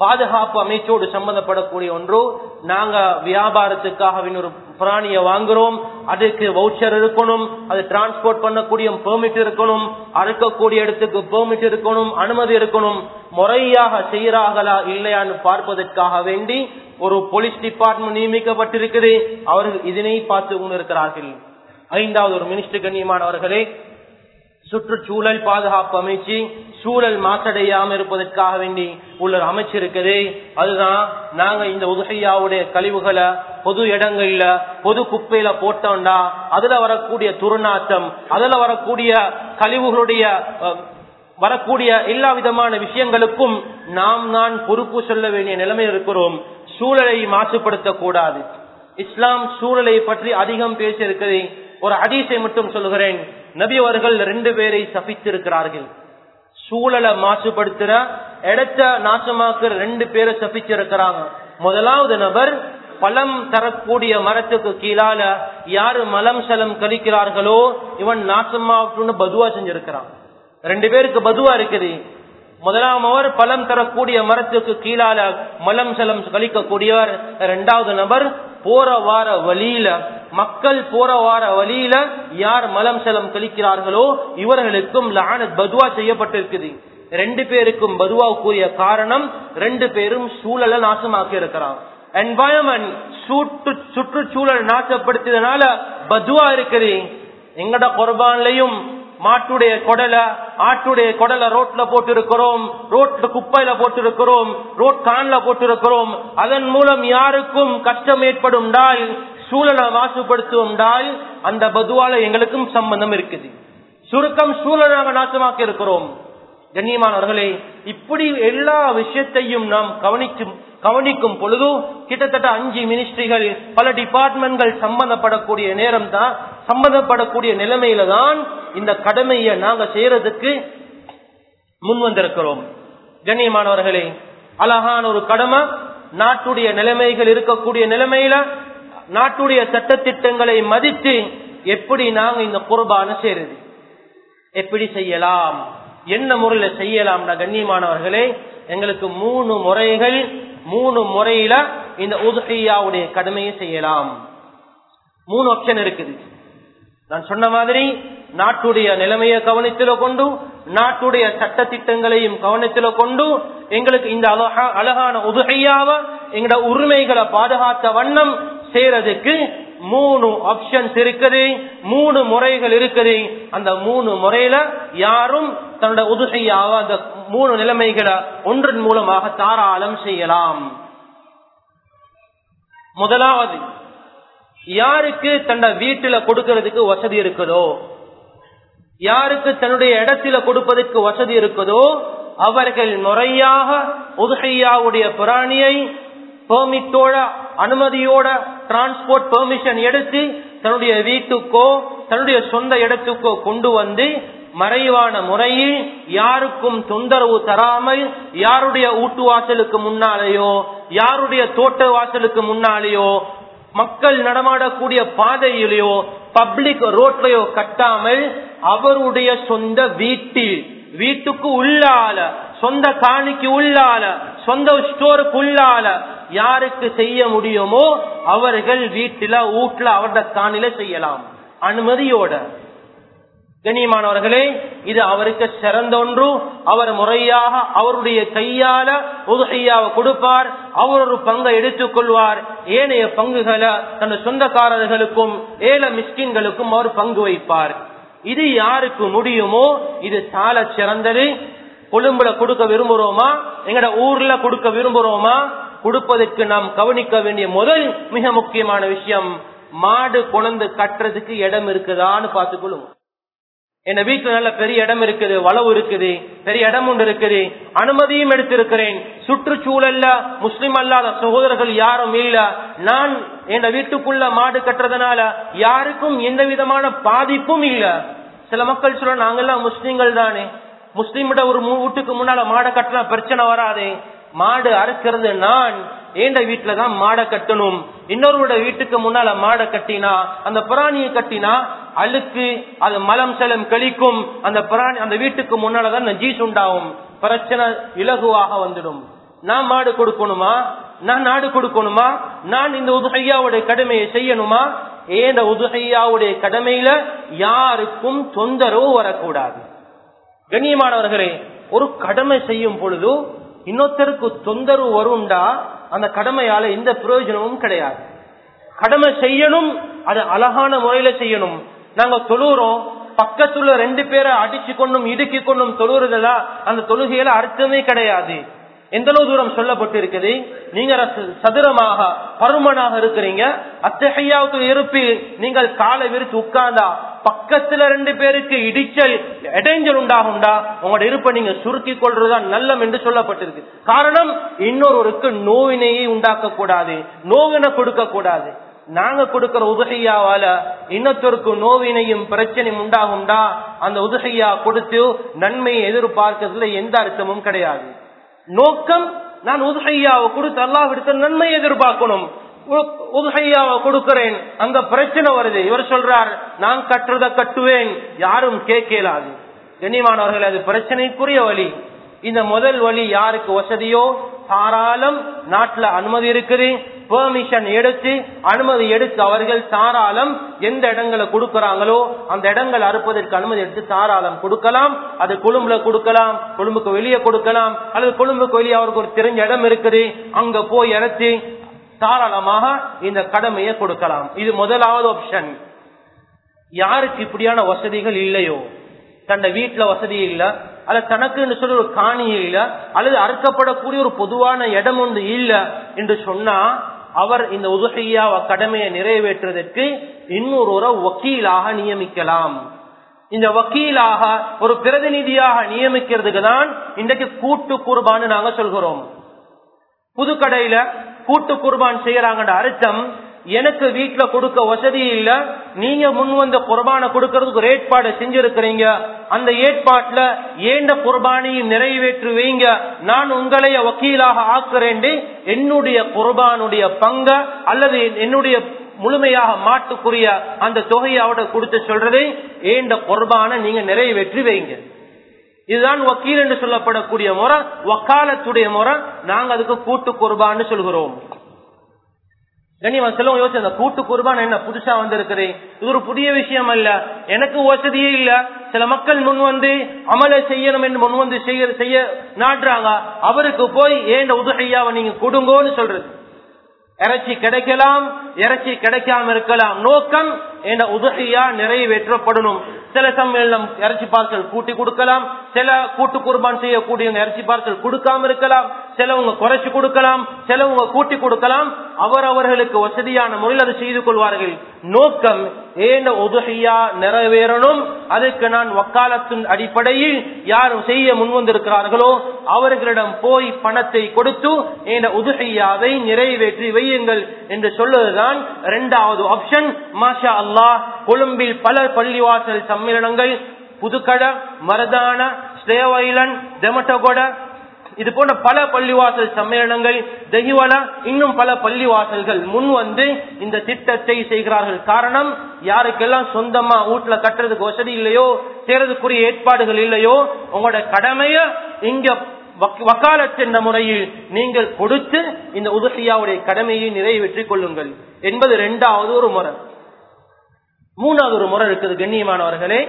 Speaker 1: பாதுகாப்பு அமைச்சோடு சம்பந்தப்படக்கூடிய ஒன்று நாங்க வியாபாரத்துக்காக இன்னொரு பிராணியை வாங்குறோம் அதுக்கு வவுச்சர் இருக்கணும் அது டிரான்ஸ்போர்ட் பண்ணக்கூடிய பெர்மிட் இருக்கணும் அறுக்கக்கூடிய இடத்துக்கு பெர்மிட் இருக்கணும் அனுமதி இருக்கணும் முறையாக செய்யறார்களா இல்லையான்னு பார்ப்பதற்காக வேண்டி ஒரு போலீஸ் டிபார்ட்மெண்ட் நியமிக்கப்பட்டிருக்குது அவர்கள் இதனை பார்த்து கொண்டிருக்கிறார்கள் ஐந்தாவது ஒரு மினிஸ்டர் கண்ணியமானவர்களே சுற்றுச்சூழல் பாதுகாப்பு அமைச்சு சூழல் மாசடையாம இருப்பதற்காக வேண்டி உள்ள அமைச்சு இருக்குது அதுதான் நாங்க இந்த உதகையாவுடைய கழிவுகளை பொது இடங்கள்ல பொது குப்பையில போட்டோம்டா அதுல வரக்கூடிய துர்நாற்றம் அதுல வரக்கூடிய கழிவுகளுடைய அஹ், வரக்கூடிய எல்லா விதமான விஷயங்களுக்கும் நாம் நான் பொறுப்பு சொல்ல வேண்டிய நிலைமை இருக்கிறோம் சூழலை மாசுபடுத்த கூடாது இஸ்லாம் சூழலை பற்றி அதிகம் பேசியிருக்கிறது ஒரு அதிசை மட்டும் சொல்லுகிறேன் நபி அவர்கள் ரெண்டு பேரை சபித்திருக்கிறார்கள் சூழலை மாசுபடுத்துற இடத்த நாசமாக்குற ரெண்டு பேரை சபிச்சிருக்கிறாங்க முதலாவது நபர் பழம் தரக்கூடிய மரத்துக்கு கீழால யாரு மலம் சலம் கழிக்கிறார்களோ இவன் நாசமாகட்டும்னு பதுவா செஞ்சிருக்கிறான் ரெண்டு பேருக்கு பதுவா இருக்குது முதலாம் அவர் பழம் தரக்கூடிய மரத்துக்கு கீழால மலம் சலம் கழிக்கக்கூடியவர் இரண்டாவது நபர் போற வார வழியில மக்கள் போற வார வழியில யார் மலம் சலம் கழிக்கிறார்களோ இவர்களுக்கும் லானத் பதுவா செய்யப்பட்டிருக்குது ரெண்டு பேருக்கும் பதுவாவுக்குரிய காரணம் ரெண்டு பேரும் சூழலை நாசமாக்கி இருக்கிறான் என்வாயன்மெண்ட் சுற்று சுற்றுச்சூழல் நாசப்படுத்தியதுனால பதுவா இருக்குது எங்கட குர்பான்லயும் மாட்டுடைய கொடலை ஆட்டுடைய கொடலை ரோட்ல போட்டு இருக்கிறோம் ரோட்ல குப்பையில போட்டு இருக்கிறோம் ரோட் கான்ல போட்டு இருக்கிறோம் அதன் மூலம் யாருக்கும் கஷ்டம் ஏற்படும் சூழலை மாசுபடுத்துவோம் அந்த பதுவால எங்களுக்கும் சம்பந்தம் இருக்குது சுருக்கம் சூழலை நாங்கள் நாசமாக்கி இருக்கிறோம் கண்ணியமானவர்களே இப்படி எல்லா விஷயத்தையும் நாம் கவனிக்கும் கவனிக்கும் பொழுது கிட்டத்தட்ட அஞ்சு மினிஸ்ட்ரிகள் பல டிபார்ட்மெண்ட்கள் சம்பந்தப்படக்கூடிய நேரம் தான் சம்பந்தப்படக்கூடிய நிலைமையில தான் இந்த கடமையை நாங்க செய்யறதுக்கு முன் வந்திருக்கிறோம் கண்ணியமானவர்களே அழகான ஒரு கடமை நாட்டுடைய நிலைமைகள் இருக்கக்கூடிய நிலைமையில நாட்டுடைய சட்டத்திட்டங்களை மதித்து எப்படி நாங்க இந்த குர்பான செய்யறது எப்படி செய்யலாம் என்ன முறையில செய்யலாம்னா கண்ணியமானவர்களே எங்களுக்கு மூணு முறைகள் மூணு முறையில இந்த உதகையாவுடைய கடமையை செய்யலாம் மூணு ஆப்ஷன் இருக்குது நான் சொன்ன மாதிரி நாட்டுடைய நிலைமையை கவனத்தில் கொண்டு நாட்டுடைய சட்ட திட்டங்களையும் கவனத்தில் கொண்டு எங்களுக்கு இந்த அழகா அழகான உதகையாவ எங்களோட உரிமைகளை பாதுகாத்த வண்ணம் செய்யறதுக்கு மூணு ஆப்ஷன்ஸ் இருக்குது மூணு முறைகள் இருக்குது அந்த மூணு முறையில யாரும் தன்னோட உதுகையாவ அந்த மூணு நிலைமைகளை ஒன்றின் மூலமாக தாராளம் செய்யலாம் முதலாவது யாருக்கு தன்னை வீட்டுல கொடுக்கறதுக்கு வசதி இருக்குதோ யாருக்கு தன்னுடைய இடத்துல கொடுப்பதற்கு வசதி இருக்குதோ அவர்கள் முறையாக உதுகையாவுடைய பிராணியை பெர்மிட்டோட அனுமதியோட டிரான்ஸ்போர்ட் பெர்மிஷன் எடுத்து தன்னுடைய வீட்டுக்கோ தன்னுடைய சொந்த இடத்துக்கோ கொண்டு வந்து மறைவான முறையில் யாருக்கும் தொந்தரவு தராமல் யாருடைய ஊட்டு வாசலுக்கு முன்னாலேயோ யாருடைய தோட்ட வாசலுக்கு முன்னாலேயோ மக்கள் நடமாடக்கூடிய பாதையிலேயோ பப்ளிக் ரோட்லயோ கட்டாமல் அவருடைய சொந்த வீட்டில் வீட்டுக்கு உள்ளால சொந்த காணிக்கு உள்ளால சொந்த ஸ்டோருக்கு உள்ளால யாருக்கு செய்ய முடியுமோ அவர்கள் வீட்டில வீட்டுல அவருடைய காணில செய்யலாம் அனுமதியோட கண்ணியமானவர்களே இது அவருக்கு சிறந்த ஒன்று அவர் முறையாக அவருடைய கையால உதகையாவை கொடுப்பார் அவர் ஒரு பங்கை எடுத்துக் கொள்வார் ஏனைய பங்குகளை தன் சொந்தக்காரர்களுக்கும் ஏழை மிஸ்கின்களுக்கும் அவர் பங்கு வைப்பார் இது யாருக்கு முடியுமோ இது சால சிறந்தது கொழும்புல கொடுக்க விரும்புறோமா எங்கட ஊர்ல கொடுக்க விரும்புறோமா கொடுப்பதற்கு நாம் கவனிக்க வேண்டிய முதல் மிக முக்கியமான விஷயம் மாடு கொண்டு கட்டுறதுக்கு இடம் இருக்குதான்னு பார்த்துக்கொள்ளுங்க என் வீட்டுல நல்ல பெரிய இடம் இருக்குது வளவு இருக்குது பெரிய இடம் ஒன்று இருக்குது அனுமதியும் எடுத்திருக்கிறேன் சுற்றுச்சூழல்ல முஸ்லிம் அல்லாத சகோதரர்கள் யாரும் இல்ல நான் என் வீட்டுக்குள்ள மாடு கட்டுறதுனால யாருக்கும் எந்த விதமான பாதிப்பும் இல்ல சில மக்கள் சொல்ல நாங்கெல்லாம் முஸ்லிம்கள் தானே முஸ்லீமிட ஒரு வீட்டுக்கு முன்னால மாடை கட்டினா பிரச்சனை வராதே மாடு அறுக்கிறது நான் ஏண்ட வீட்டுல தான் மாடை கட்டணும் இன்னொருவோட வீட்டுக்கு முன்னால மாடை கட்டினா அந்த பிராணியை கட்டினா அழுக்கு அது மலம் செலம் கழிக்கும் அந்த பிராணி அந்த வீட்டுக்கு முன்னாலதான் நஜீஸ் உண்டாகும் பிரச்சனை இலகுவாக வந்துடும் நான் மாடு கொடுக்கணுமா நான் நாடு கொடுக்கணுமா நான் இந்த உதுகையாவுடைய கடமையை செய்யணுமா ஏந்த உதுகையாவுடைய கடமையில யாருக்கும் தொந்தரவு வரக்கூடாது கண்ணியமானவர்களே ஒரு கடமை செய்யும் பொழுது இன்னொருத்தருக்கு தொந்தரவு வரும்டா அந்த கடமையால எந்த பிரயோஜனமும் கிடையாது கடமை செய்யணும் அது அழகான முறையில செய்யணும் நாங்க தொழுறோம் பக்கத்துல ரெண்டு பேரை அடிச்சு கொண்டும் இடுக்கி கொண்டும் தொழுறதுல அந்த தொழுகையில அர்த்தமே கிடையாது எந்த அளவு தூரம் சொல்லப்பட்டு இருக்குது நீங்க சதுரமாக பருமனாக இருக்கிறீங்க அத்தகையாவுக்கு இருப்பில் நீங்கள் காலை விரித்து உட்கார்ந்தா பக்கத்துல ரெண்டு பேருக்கு இடிச்சல் இடைஞ்சல் உண்டாகும்டா உங்களோட இருப்பை நீங்க சுருக்கி கொள்றதுதான் நல்லம் என்று சொல்லப்பட்டிருக்கு காரணம் இன்னொருவருக்கு நோவினையை உண்டாக்க கூடாது நோவினை கொடுக்க கூடாது நாங்க கொடுக்கிற உதகையாவால இன்னொருத்தருக்கு நோவினையும் பிரச்சனையும் உண்டாகும்டா அந்த உதகையா கொடுத்து நன்மையை எதிர்பார்க்கறதுல எந்த அர்த்தமும் கிடையாது நோக்கம் நான் உதகையாவை கொடுத்து அல்லாஹ் விடுத்த நன்மை எதிர்பார்க்கணும் உதகையாவை கொடுக்கிறேன் அங்க பிரச்சனை வருது இவர் சொல்றார் நான் கட்டுறத கட்டுவேன் யாரும் கேட்கலாது கண்ணியமானவர்கள் அது பிரச்சனைக்குரிய வழி இந்த முதல் வழி யாருக்கு வசதியோ தாராளம் நாட்டுல அனுமதி இருக்குது பெர்மிஷன் எடுத்து அனுமதி எடுத்து அவர்கள் தாராளம் எந்த இடங்களை கொடுக்கறாங்களோ அந்த இடங்கள் அறுப்பதற்கு அனுமதி எடுத்து தாராளம் கொடுக்கலாம் அது கொழும்புல கொடுக்கலாம் கொழும்புக்கு வெளியே கொடுக்கலாம் அல்லது கொழும்புக்கு வெளியே அவருக்கு ஒரு தெரிஞ்ச இடம் இருக்குது அங்க போய் இறச்சி தாராளமாக இந்த கடமையை கொடுக்கலாம் இது முதலாவது ஆப்ஷன் யாருக்கு இப்படியான வசதிகள் இல்லையோ தன்னை வீட்டுல வசதி இல்ல அல்லது தனக்குன்னு சொல்லி ஒரு காணி இல்ல அல்லது அறுக்கப்படக்கூடிய ஒரு பொதுவான இடம் ஒன்று இல்ல என்று சொன்னா அவர் இந்த உதுகையா கடமையை நிறைவேற்றுவதற்கு இன்னொரு வக்கீலாக நியமிக்கலாம் இந்த வக்கீலாக ஒரு பிரதிநிதியாக நியமிக்கிறதுக்கு தான் இன்றைக்கு கூட்டு குர்பான்னு நாங்க சொல்கிறோம் புதுக்கடையில கூட்டு குர்பான் செய்யறாங்கன்ற அர்த்தம் எனக்கு வீட்டுல கொடுக்க வசதி இல்ல நீங்க முன் வந்த குர்பான கொடுக்கறதுக்கு ஒரு ஏற்பாடு செஞ்சிருக்கிறீங்க அந்த ஏற்பாட்டுல ஏண்ட குர்பானையும் நிறைவேற்றி வைங்க நான் உங்களைய வக்கீலாக ஆக்குறேன் என்னுடைய குர்பானுடைய பங்க அல்லது என்னுடைய முழுமையாக மாட்டுக்குரிய அந்த தொகையை அவட கொடுத்து சொல்றதை ஏண்ட குர்பான நீங்க நிறைவேற்றி வைங்க இதுதான் வக்கீல் என்று சொல்லப்படக்கூடிய முறை வக்காலத்துடைய முறை நாங்க அதுக்கு கூட்டு குர்பான்னு சொல்கிறோம் கண்ணியவன் செல்வம் யோசிச்சு அந்த கூட்டு குர்பான் என்ன புதுசா வந்திருக்குது இது ஒரு புதிய விஷயம் அல்ல எனக்கு வசதியே இல்ல சில மக்கள் முன் வந்து அமல செய்யணும் என்று முன் வந்து செய்ய செய்ய நாடுறாங்க அவருக்கு போய் ஏண்ட உதகையாவை நீங்க கொடுங்கோன்னு சொல்றது இறைச்சி கிடைக்கலாம் இறைச்சி கிடைக்காம இருக்கலாம் நோக்கம் என்ற உதகையா நிறைவேற்றப்படணும் சில சம்மேளனம் இறைச்சி பார்சல் கூட்டி கொடுக்கலாம் சில கூட்டு குர்பான் செய்யக்கூடிய இறைச்சி பார்சல் கொடுக்காம இருக்கலாம் சிலவங்க குறைச்சு கொடுக்கலாம் சிலவங்க கூட்டி கொடுக்கலாம் அவர் அவர்களுக்கு வசதியான முறையில் அதை செய்து கொள்வார்கள் நோக்கம் ஏன உதகையா நிறைவேறணும் அதுக்கு நான் வக்காலத்தின் அடிப்படையில் யாரும் செய்ய முன்வந்திருக்கிறார்களோ அவர்களிடம் போய் பணத்தை கொடுத்து ஏன உதுகையாவை நிறைவேற்றி வையுங்கள் என்று சொல்லுவதுதான் இரண்டாவது ஆப்ஷன் மாஷா அல்லாஹ் கொழும்பில் பல பள்ளிவாசல் சம்மேளனங்கள் புதுக்கடை மரதான ஸ்டேவைலன் டெமட்டகொட இது போன்ற பல பள்ளிவாசல் சம்மேளனங்கள் தெஹிவலா இன்னும் பல பள்ளிவாசல்கள் முன் வந்து இந்த திட்டத்தை செய்கிறார்கள் காரணம் யாருக்கெல்லாம் சொந்தமா வீட்டுல கட்டுறதுக்கு வசதி இல்லையோ செய்யறதுக்குரிய ஏற்பாடுகள் இல்லையோ உங்களோட கடமைய இங்க வக்காலத் என்ற முறையில் நீங்கள் கொடுத்து இந்த உதசியாவுடைய கடமையை நிறைவேற்றிக் கொள்ளுங்கள் என்பது இரண்டாவது ஒரு முறை மூணாவது ஒரு முறை இருக்குது கண்ணியமானவர்களே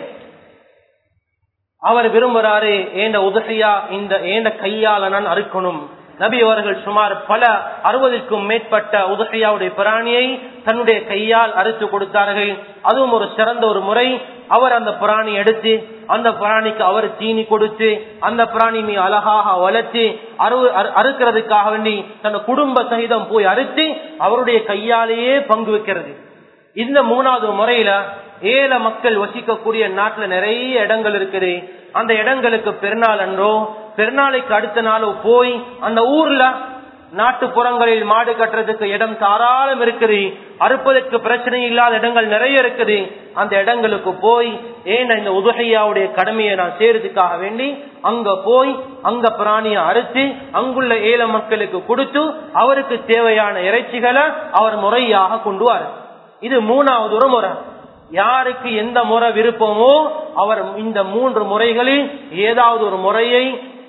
Speaker 1: அவர் விரும்புறாரு ஏண்ட உதகையா இந்த ஏண்ட கையால நான் அறுக்கணும் நபி அவர்கள் சுமார் பல அறுபதுக்கும் மேற்பட்ட உதகையாவுடைய பிராணியை தன்னுடைய கையால் அறுத்து கொடுத்தார்கள் அதுவும் ஒரு சிறந்த ஒரு முறை அவர் அந்த பிராணி எடுத்து அந்த பிராணிக்கு அவர் தீனி கொடுத்து அந்த பிராணி மீ அழகாக வளர்த்து அறு அறுக்கிறதுக்காக வேண்டி தன் குடும்ப சகிதம் போய் அறுத்து அவருடைய கையாலேயே பங்கு வைக்கிறது இந்த மூணாவது முறையில ஏழ மக்கள் வசிக்கக்கூடிய நாட்டுல நிறைய இடங்கள் இருக்குது அந்த இடங்களுக்கு பெருநாள் அன்றோ பெருநாளைக்கு அடுத்த நாளோ போய் அந்த ஊர்ல நாட்டுப்புறங்களில் மாடு கட்டுறதுக்கு இடம் தாராளம் இருக்குது அறுப்பதற்கு பிரச்சனை இல்லாத இடங்கள் நிறைய இருக்குது அந்த இடங்களுக்கு போய் ஏன் இந்த உதகையாவுடைய கடமையை நான் செய்யறதுக்காக வேண்டி அங்க போய் அங்க பிராணியை அறுத்து அங்குள்ள ஏழ மக்களுக்கு கொடுத்து அவருக்கு தேவையான இறைச்சிகளை அவர் முறையாக கொண்டு வர இது மூணாவது ஒரு முறை யாருக்கு எந்த முறை விருப்பமோ அவர் இந்த மூன்று முறைகளில் ஏதாவது ஒரு முறையை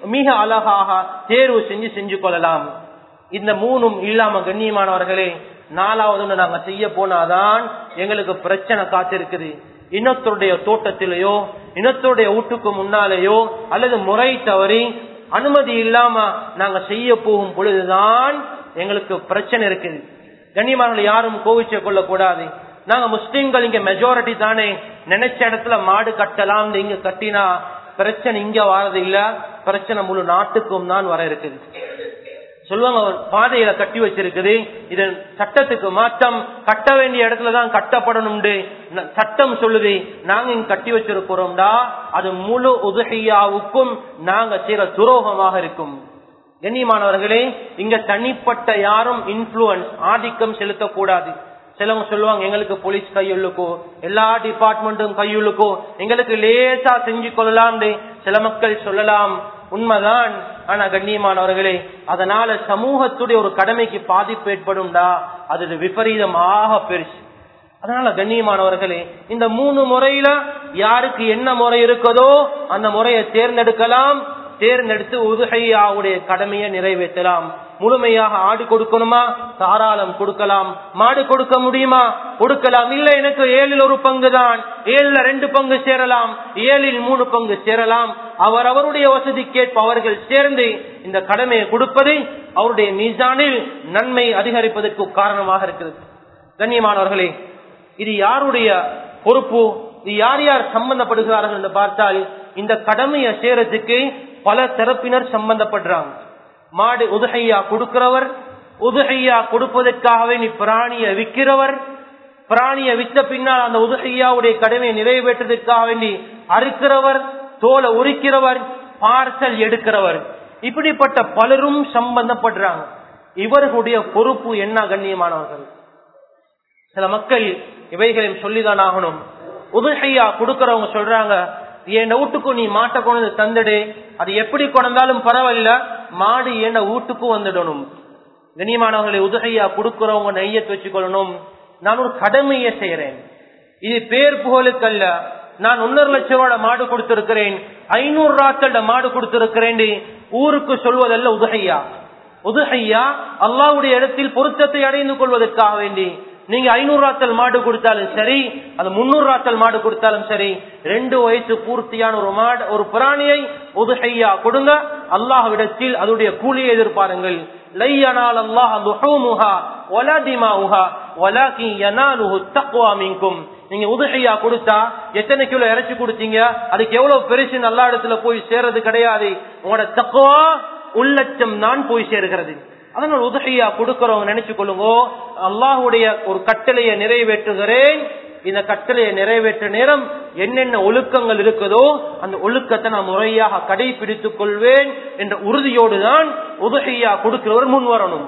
Speaker 1: மிக அழகாக தேர்வு செஞ்சு செஞ்சு கொள்ளலாம் இந்த மூணும் இல்லாம கண்ணியமானவர்களே நாலாவது ஒண்ணு நாங்க செய்ய போனாதான் எங்களுக்கு பிரச்சனை காத்திருக்குது இனத்துடைய தோட்டத்திலேயோ இனத்துடைய வீட்டுக்கு முன்னாலேயோ அல்லது முறை தவறி அனுமதி இல்லாம நாங்க செய்ய போகும் பொழுதுதான் எங்களுக்கு பிரச்சனை இருக்குது கண்ணியமானவர்கள் யாரும் கோவிச்ச கொள்ள கூடாது நாங்க முஸ்லிம்கள் இங்க மெஜாரிட்டி தானே நினைச்ச இடத்துல மாடு கட்டலாம் இங்க கட்டினா பிரச்சனை இங்க வாரது இல்ல பிரச்சனை முழு நாட்டுக்கும் தான் வர இருக்குது சொல்லுவாங்க ஒரு பாதையில கட்டி வச்சிருக்குது இது சட்டத்துக்கு மாற்றம் கட்ட வேண்டிய இடத்துலதான் கட்டப்படணும் சட்டம் சொல்லுது நாங்க இங்க கட்டி வச்சிருக்கிறோம்டா அது முழு உதகையாவுக்கும் நாங்க செய்யற துரோகமாக இருக்கும் கண்ணியமானவர்களே இங்க தனிப்பட்ட யாரும் இன்ஃபுளுன்ஸ் ஆதிக்கம் செலுத்தக்கூடாது சிலவங்க சொல்லுவாங்க எங்களுக்கு போலீஸ் கையுள்ளுக்கோ எல்லா டிபார்ட்மெண்ட்டும் கையுள்ளுக்கோ எங்களுக்கு லேசா செஞ்சு கொள்ளலாம் சில மக்கள் சொல்லலாம் உண்மைதான் ஆனா கண்ணியமானவர்களே அதனால சமூகத்துடைய ஒரு கடமைக்கு பாதிப்பு ஏற்படும்டா அது விபரீதமாக பெருசு அதனால கண்ணியமானவர்களே இந்த மூணு முறையில யாருக்கு என்ன முறை இருக்குதோ அந்த முறையை தேர்ந்தெடுக்கலாம் தேர்ந்தெடுத்து உதுகையாவுடைய கடமையை நிறைவேற்றலாம் முழுமையாக ஆடு கொடுக்கணுமா தாராளம் கொடுக்கலாம் மாடு கொடுக்க முடியுமா கொடுக்கலாம் இல்ல எனக்கு ஏழில் ஒரு பங்கு தான் ஏழுல ரெண்டு பங்கு சேரலாம் ஏழில் மூணு பங்கு சேரலாம் அவர் அவருடைய வசதிக்கேற்ப அவர்கள் சேர்ந்து இந்த கடமையை கொடுப்பது அவருடைய மீசானில் நன்மை அதிகரிப்பதற்கு காரணமாக இருக்கிறது கண்ணியமானவர்களே இது யாருடைய பொறுப்பு இது யார் யார் சம்பந்தப்படுகிறார்கள் என்று பார்த்தால் இந்த கடமையை சேரத்துக்கு பல தரப்பினர் சம்பந்தப்படுறாங்க மாடு உதுகையா கொடுக்கிறவர் உதுகையா கொடுப்பதற்காகவே நீ பிராணிய விற்கிறவர் பிராணிய வித்த பின்னால் அந்த உதுகையாவுடைய கடமையை நிறைவேற்றதற்காக வேண்டி அறுக்கிறவர் தோலை உரிக்கிறவர் பார்சல் எடுக்கிறவர் இப்படிப்பட்ட பலரும் சம்பந்தப்படுறாங்க இவர்களுடைய பொறுப்பு என்ன கண்ணியமானவர்கள் சில மக்கள் இவைகளையும் சொல்லிதான் ஆகணும் உதுகையா கொடுக்கறவங்க சொல்றாங்க என் வீட்டுக்கு நீ மாட்டை கொண்டு தந்துடு அது எப்படி கொண்டாலும் பரவாயில்ல மாடு என் வீட்டுக்கு வந்துடணும் கண்ணியமானவர்களை உதகையா கொடுக்கிறவங்க நெய்யத்து வச்சுக்கொள்ளணும் நான் ஒரு கடமையை செய்யறேன் இது பேர் புகழுக்கல்ல நான் ஒன்னரை லட்சம் ரூபாய் மாடு கொடுத்திருக்கிறேன் ஐநூறு ராக்கள மாடு கொடுத்திருக்கிறேன் ஊருக்கு சொல்வதல்ல உதகையா உதகையா அல்லாவுடைய இடத்தில் பொருத்தத்தை அடைந்து கொள்வதற்காக வேண்டி நீங்க ஐநூறு ராத்தல் மாடு கொடுத்தாலும் சரி அது முன்னூறு ராத்தல் மாடு கொடுத்தாலும் சரி ரெண்டு வயசு பூர்த்தியான ஒரு மாடு ஒரு பிராணியை உதுகையா கொடுங்க அல்லாஹ்விடத்தில் அதனுடைய கூலியை எதிர்பாருங்கள் லையனால் அல்லாஹ் லுஹூமுஹா வலா திமாஉஹா வலாகி யனாலுஹு தக்வா மின்கும் நீங்க உதுகையா கொடுத்தா எத்தனை கிலோ இறைச்சி கொடுத்தீங்க அதுக்கு எவ்வளவு பெருசு நல்ல இடத்துல போய் சேர்றது கிடையாது உங்களோட தக்குவா உள்ளச்சம் தான் போய் சேருகிறது அதனால உதகையா கொடுக்கிறவங்க நினைச்சு கொள்ளுங்க அல்லாஹுடைய ஒரு கட்டளையை நிறைவேற்றுகிறேன் இந்த கட்டளையை நிறைவேற்ற நேரம் என்னென்ன ஒழுக்கங்கள் இருக்குதோ அந்த ஒழுக்கத்தை நான் முறையாக கடைபிடித்துக் கொள்வேன் என்ற உறுதியோடு தான் உதகையா கொடுக்கிறவர் முன் வரணும்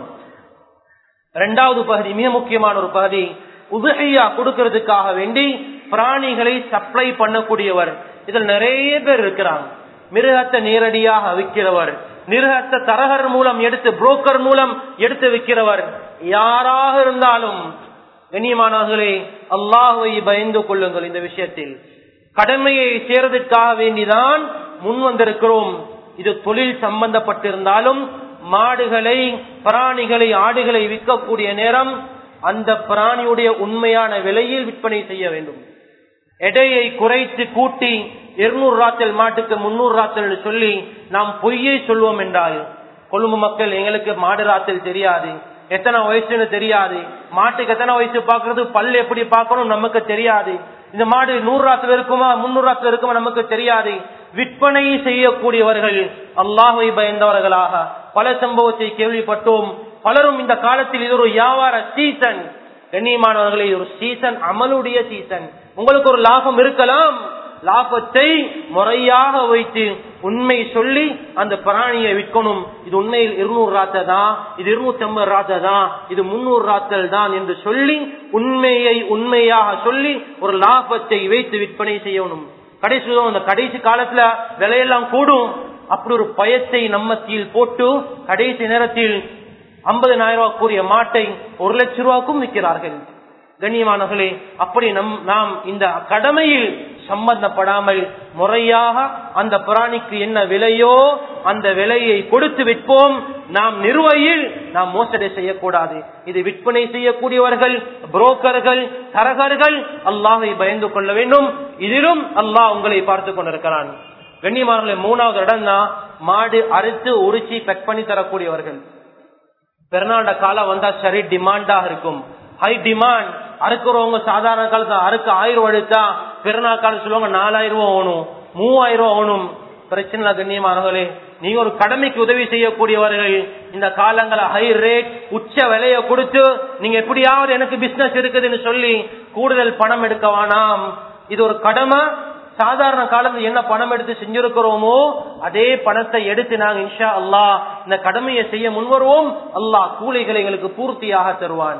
Speaker 1: இரண்டாவது பகுதி மிக முக்கியமான ஒரு பகுதி உதகையா கொடுக்கிறதுக்காக வேண்டி பிராணிகளை சப்ளை பண்ணக்கூடியவர் இதில் நிறைய பேர் இருக்கிறாங்க மிருகத்தை நேரடியாக விற்கிறவர் மிருகத்தை தரகர் மூலம் எடுத்து புரோக்கர் மூலம் எடுத்து விற்கிறவர் யாராக இருந்தாலும் கண்ணியமானவர்களே அல்லாஹுவை பயந்து கொள்ளுங்கள் இந்த விஷயத்தில் கடமையை சேரதற்காக வேண்டிதான் முன் வந்திருக்கிறோம் இது தொழில் சம்பந்தப்பட்டிருந்தாலும் மாடுகளை பிராணிகளை ஆடுகளை விற்கக்கூடிய நேரம் அந்த பிராணியுடைய உண்மையான விலையில் விற்பனை செய்ய வேண்டும் எடையை குறைத்து கூட்டி இருநூறு ராத்தல் மாட்டுக்கு முன்னூறு ராத்தல் சொல்லி நாம் பொய்யை சொல்வோம் என்றால் கொழும்பு மக்கள் எங்களுக்கு மாடு ராத்தல் தெரியாது எத்தனை வயசுன்னு தெரியாது மாட்டுக்கு எத்தனை வயசு பாக்குறது பல் எப்படி பார்க்கணும் நமக்கு தெரியாது இந்த மாடு நூறு ராத்துல இருக்குமா முன்னூறு ராத்துல இருக்குமா நமக்கு தெரியாது விற்பனை செய்யக்கூடியவர்கள் அல்லாஹை பயந்தவர்களாக பல சம்பவத்தை கேள்விப்பட்டோம் பலரும் இந்த காலத்தில் இது ஒரு வியாபார சீசன் கண்ணியமானவர்களே ஒரு சீசன் அமலுடைய சீசன் உங்களுக்கு ஒரு லாபம் இருக்கலாம் லாபத்தை முறையாக வைத்து உண்மை சொல்லி அந்த பிராணியை விற்கணும் இது உண்மையில் இருநூறு ராத்த தான் இது இருநூத்தி ஐம்பது ராத்த தான் இது முன்னூறு ராத்தல் தான் என்று சொல்லி உண்மையை உண்மையாக சொல்லி ஒரு லாபத்தை வைத்து விற்பனை செய்யணும் கடைசி அந்த கடைசி காலத்துல விலையெல்லாம் கூடும் அப்படி ஒரு பயத்தை நம்மத்தில் போட்டு கடைசி நேரத்தில் ஐம்பதனாயிரம் ரூபாய் கூறிய மாட்டை ஒரு லட்சம் ரூபாய்க்கும் விற்கிறார்கள் கண்ணியமானவர்களே அப்படி நம் நாம் இந்த கடமையில் சம்பந்தப்படாமல் முறையாக அந்த பிராணிக்கு என்ன விலையோ அந்த விலையை கொடுத்து விற்போம் நாம் நிறுவையில் நாம் மோசடி செய்யக்கூடாது இது விற்பனை செய்யக்கூடியவர்கள் புரோக்கர்கள் தரகர்கள் அல்லாஹை பயந்து கொள்ள வேண்டும் இதிலும் அல்லாஹ் உங்களை பார்த்து கொண்டிருக்கிறான் கண்ணியமானவர்களே மூணாவது இடம் தான் மாடு அறுத்து உரிச்சி பெக் பண்ணி தரக்கூடியவர்கள் பெருநாட காலம் வந்தா சரி டிமாண்டா இருக்கும் ஹை டிமாண்ட் அறுக்கிறவங்க சாதாரண காலத்துல அறுக்க ஆயிரம் ரூபாய் எடுத்தா பெருநாள் காலம் சொல்லுவாங்க நாலாயிரம் ரூபாய் ஆகணும் மூவாயிரம் ரூபாய் ஆகணும் பிரச்சனை இல்ல கண்ணியமானவர்களே நீங்க ஒரு கடமைக்கு உதவி செய்யக்கூடியவர்கள் இந்த காலங்கள ஹை ரேட் உச்ச விலையை கொடுத்து நீங்க எப்படியாவது எனக்கு பிசினஸ் இருக்குதுன்னு சொல்லி கூடுதல் பணம் எடுக்க வேணாம் இது ஒரு கடமை சாதாரண காலத்துல என்ன பணம் எடுத்து செஞ்சிருக்கிறோமோ அதே பணத்தை எடுத்து நாங்க இன்ஷா அல்லாஹ் இந்த கடமையை செய்ய முன்வருவோம் அல்லாஹ் கூலிகளை எங்களுக்கு பூர்த்தியாக தருவான்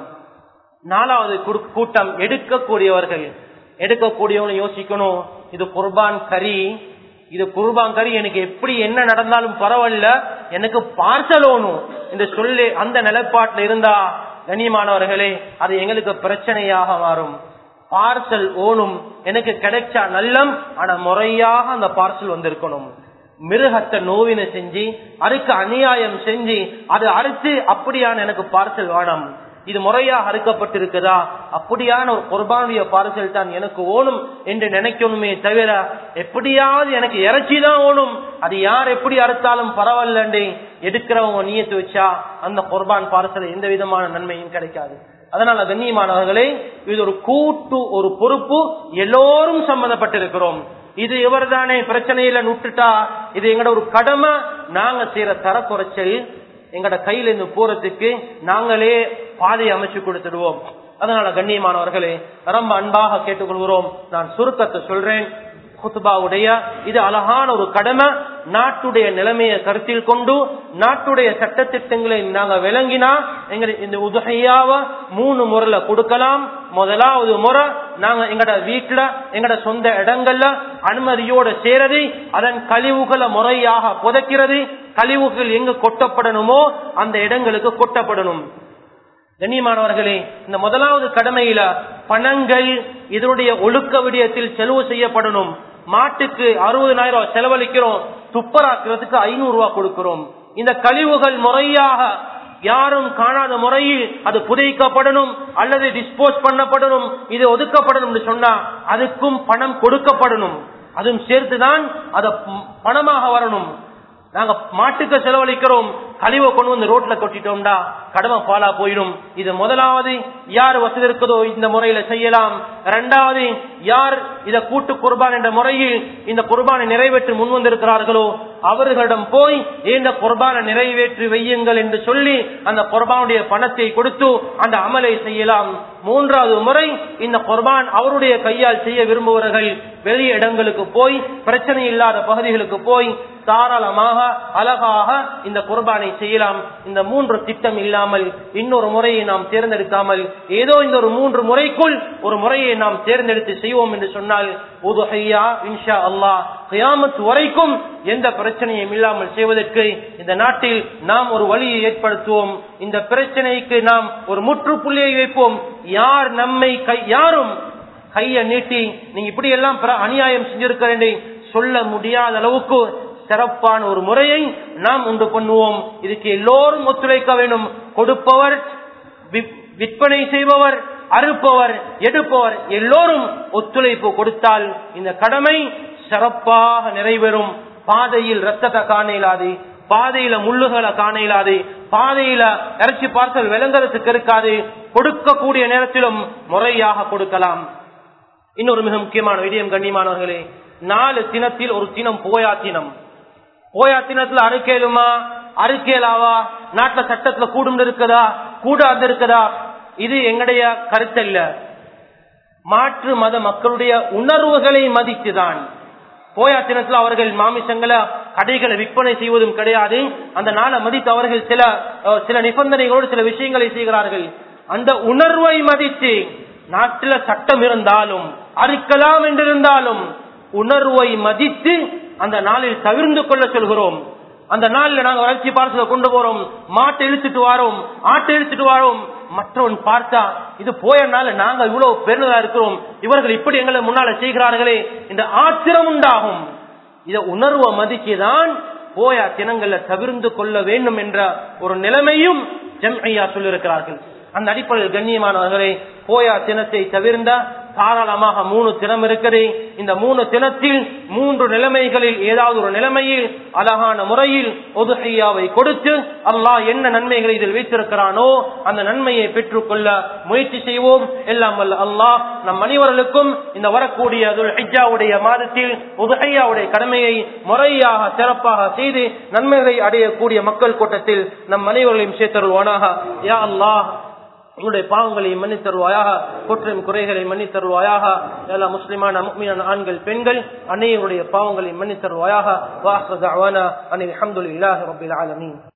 Speaker 1: நாலாவது குரு- கூட்டம் எடுக்கக்கூடியவர்கள் எடுக்கக்கூடியவங்க யோசிக்கணும் இது குர்பான் கறி இது குர்பான் கறி எனக்கு எப்படி என்ன நடந்தாலும் பரவாயில்ல எனக்கு பார்சல் ஓணும் இந்த சொல்லி அந்த நிலைப்பாட்டுல இருந்தா கண்ணியமானவர்களே அது எங்களுக்கு பிரச்சனையாக மாறும் பார்சல் ஓணும் எனக்கு கிடைச்சா நல்லம் ஆனா முறையாக அந்த பார்சல் வந்திருக்கணும் மிருகத்தை நோவினை செஞ்சு அதுக்கு அநியாயம் செஞ்சு அது அறுத்து அப்படியான எனக்கு பார்சல் வேணும் இது முறையாக அறுக்கப்பட்டிருக்குதா அப்படியான ஒரு குர்பானுடைய பார்சல் தான் எனக்கு ஓணும் என்று நினைக்கணுமே தவிர எப்படியாவது எனக்கு இறைச்சி தான் ஓணும் அது யார் எப்படி அறுத்தாலும் பரவாயில்லண்டே எடுக்கிறவங்க நீயத்து வச்சா அந்த குர்பான் பார்சல் எந்த விதமான நன்மையும் கிடைக்காது அதனால கண்ணியமானவர்களே இது ஒரு கூட்டு ஒரு பொறுப்பு எல்லோரும் சம்பந்தப்பட்டிருக்கிறோம் இது இவர் தானே பிரச்சனையில நுட்டுட்டா இது எங்கட ஒரு கடமை நாங்க செய்யற தர குறைச்சல் எங்கட கையில இருந்து போறதுக்கு நாங்களே பாதையை அமைச்சு கொடுத்துடுவோம் அதனால கண்ணியமானவர்களே ரொம்ப அன்பாக கேட்டுக்கொள்கிறோம் நான் சுருக்கத்தை சொல்றேன் குத்துபாவுடைய இது அழகான ஒரு கடமை நாட்டுடைய நிலைமையை கருத்தில் கொண்டு நாட்டுடைய சட்டத்திட்டங்களை நாங்க விளங்கினா எங்க இந்த உதகையாவ மூணு முறையில கொடுக்கலாம் முதலாவது முறை நாங்க எங்கட வீட்டுல எங்கட சொந்த இடங்கள்ல அனுமதியோட சேரது அதன் கழிவுகளை முறையாக புதைக்கிறது கழிவுகள் எங்க கொட்டப்படணுமோ அந்த இடங்களுக்கு கொட்டப்படணும் கண்ணியமானவர்களே இந்த முதலாவது கடமையில பணங்கள் இதனுடைய ஒழுக்க விடயத்தில் செலவு செய்யப்படணும் மாட்டுக்கு அறுபதனாயிரம் ரூபாய் செலவழிக்கிறோம் துப்பராக்கிறதுக்கு ஐநூறு ரூபாய் கொடுக்கிறோம் இந்த கழிவுகள் முறையாக யாரும் காணாத முறையில் அது புதைக்கப்படணும் அல்லது டிஸ்போஸ் பண்ணப்படணும் இது ஒதுக்கப்படணும் சொன்னா அதுக்கும் பணம் கொடுக்கப்படணும் அதுவும் சேர்த்துதான் அது பணமாக வரணும் நாங்க மாட்டுக்கு செலவழிக்கிறோம் கழிவை கொண்டு வந்து ரோட்ல கொட்டிட்டோம்டா கடமை பாலா போயிடும் இது முதலாவது யார் வசதி இருக்குதோ இந்த முறையில செய்யலாம் இரண்டாவது யார் இத கூட்டு குர்பான் என்ற முறையில் இந்த குர்பானை நிறைவேற்றி முன் வந்திருக்கிறார்களோ அவர்களிடம் போய் இந்த குர்பானை நிறைவேற்றி வையுங்கள் என்று சொல்லி அந்த குர்பானுடைய பணத்தை கொடுத்து அந்த அமலை செய்யலாம் மூன்றாவது முறை இந்த குர்பான் அவருடைய கையால் செய்ய விரும்புவர்கள் வெளிய இடங்களுக்கு போய் பிரச்சனை இல்லாத பகுதிகளுக்கு போய் தாராளமாக அழகாக இந்த குர்பானை செய்யலாம் இந்த மூன்று திட்டம் இல்லாமல் இன்னொரு முறையை நாம் தேர்ந்தெடுக்காமல் ஏதோ இந்த ஒரு மூன்று முறைக்குள் ஒரு முறையை நாம் தேர்ந்தெடுத்து செய்வோம் என்று சொன்னால் உதுஹையா இன்ஷா அல்லாஹ் கியாமத் வரைக்கும் எந்த பிரச்சனையும் இல்லாமல் செய்வதற்கு இந்த நாட்டில் நாம் ஒரு வழியை ஏற்படுத்துவோம் இந்த பிரச்சனைக்கு நாம் ஒரு முற்றுப்புள்ளியை வைப்போம் யார் நம்மை கை யாரும் கைய நீட்டி நீங்க இப்படி எல்லாம் அநியாயம் செஞ்சிருக்கிறேன் சொல்ல முடியாத அளவுக்கு சிறப்பான ஒரு முறையை நாம் உண்டு பண்ணுவோம் இதுக்கு எல்லோரும் ஒத்துழைக்க வேண்டும் கொடுப்பவர் விற்பனை செய்பவர் அறுப்பவர் எடுப்பவர் எல்லோரும் ஒத்துழைப்பு கொடுத்தால் இந்த கடமை சிறப்பாக நிறைவேறும் பாதையில் ரத்தத்தை காண இயலாது பாதையில முள்ளுகளை காண இயலாது பாதையில இறைச்சி பார்சல் விளங்குறதுக்கு இருக்காது கொடுக்கக்கூடிய நேரத்திலும் முறையாக கொடுக்கலாம் இன்னொரு மிக முக்கியமான விடயம் கண்ணியமானவர்களே நாலு தினத்தில் ஒரு தினம் போயா தினம் போயா தினத்துல அறுக்கேலுமா அறுக்கேலாவா நாட்டுல சட்டத்துல கூடும் இருக்குதா கூடாது இருக்குதா இது எங்களுடைய கருத்தல்ல மாற்று மத மக்களுடைய உணர்வுகளை மதித்துதான் போயா தினத்துல அவர்கள் மாமிசங்களை கடைகளை விற்பனை செய்வதும் கிடையாது அந்த நாளை மதித்து அவர்கள் சில சில நிபந்தனைகளோடு சில விஷயங்களை செய்கிறார்கள் அந்த உணர்வை மதித்து நாட்டில சட்டம் இருந்தாலும் அறுக்கலாம் என்றிருந்தாலும் உணர்வை மதித்து அந்த நாளில் தவிர்ந்து கொள்ள சொல்கிறோம் அந்த நாள்ல நாங்க வளர்ச்சி பார்சல கொண்டு போறோம் மாட்டை இழுத்துட்டு வாரோம் ஆட்டை இழுத்துட்டு வாரோம் மற்றவன் பார்த்தா இது போயனால நாங்க இவ்வளவு பெருந்தா இருக்கிறோம் இவர்கள் இப்படி எங்களை முன்னால செய்கிறார்களே இந்த ஆத்திரம் உண்டாகும் இத உணர்வை மதிச்சுதான் போயா தினங்கள்ல தவிர்ந்து கொள்ள வேண்டும் என்ற ஒரு நிலைமையும் ஜம்ஐயா சொல்லியிருக்கிறார்கள் அந்த அடிப்படையில் கண்ணியமானவர்களே போயா தினத்தை தவிர்ந்த தாராளமாக மூணு தினம் இருக்குது இந்த மூணு தினத்தில் மூன்று நிலைமைகளில் ஏதாவது ஒரு நிலைமையில் அழகான முறையில் ஒதுகையாவை கொடுத்து அல்லாஹ் என்ன நன்மைகளை இதில் வைத்திருக்கிறானோ அந்த நன்மையை பெற்றுக்கொள்ள முயற்சி செய்வோம் எல்லாம் வல்ல அல்லாஹ் நம் அனைவர்களுக்கும் இந்த வரக்கூடிய ஹிஜாவுடைய மாதத்தில் உதுகையாவுடைய கடமையை முறையாக சிறப்பாக செய்து நன்மைகளை அடையக்கூடிய மக்கள் கூட்டத்தில் நம் அனைவர்களையும் சேர்த்தருவானாக யா அல்லாஹ் உங்களுடைய பாவங்களை மன்னித் தருவாயாக குற்றம் குறைகளை மன்னித் தருவாயாக எல்லா முஸ்லிமான முக்மீனான ஆண்கள் பெண்கள் அன்னையருடைய பாவங்களை மன்னித் தருவாயாக வாஹ் அனில் அஹமதுல்லாஹி ரபில் ஆலமீன்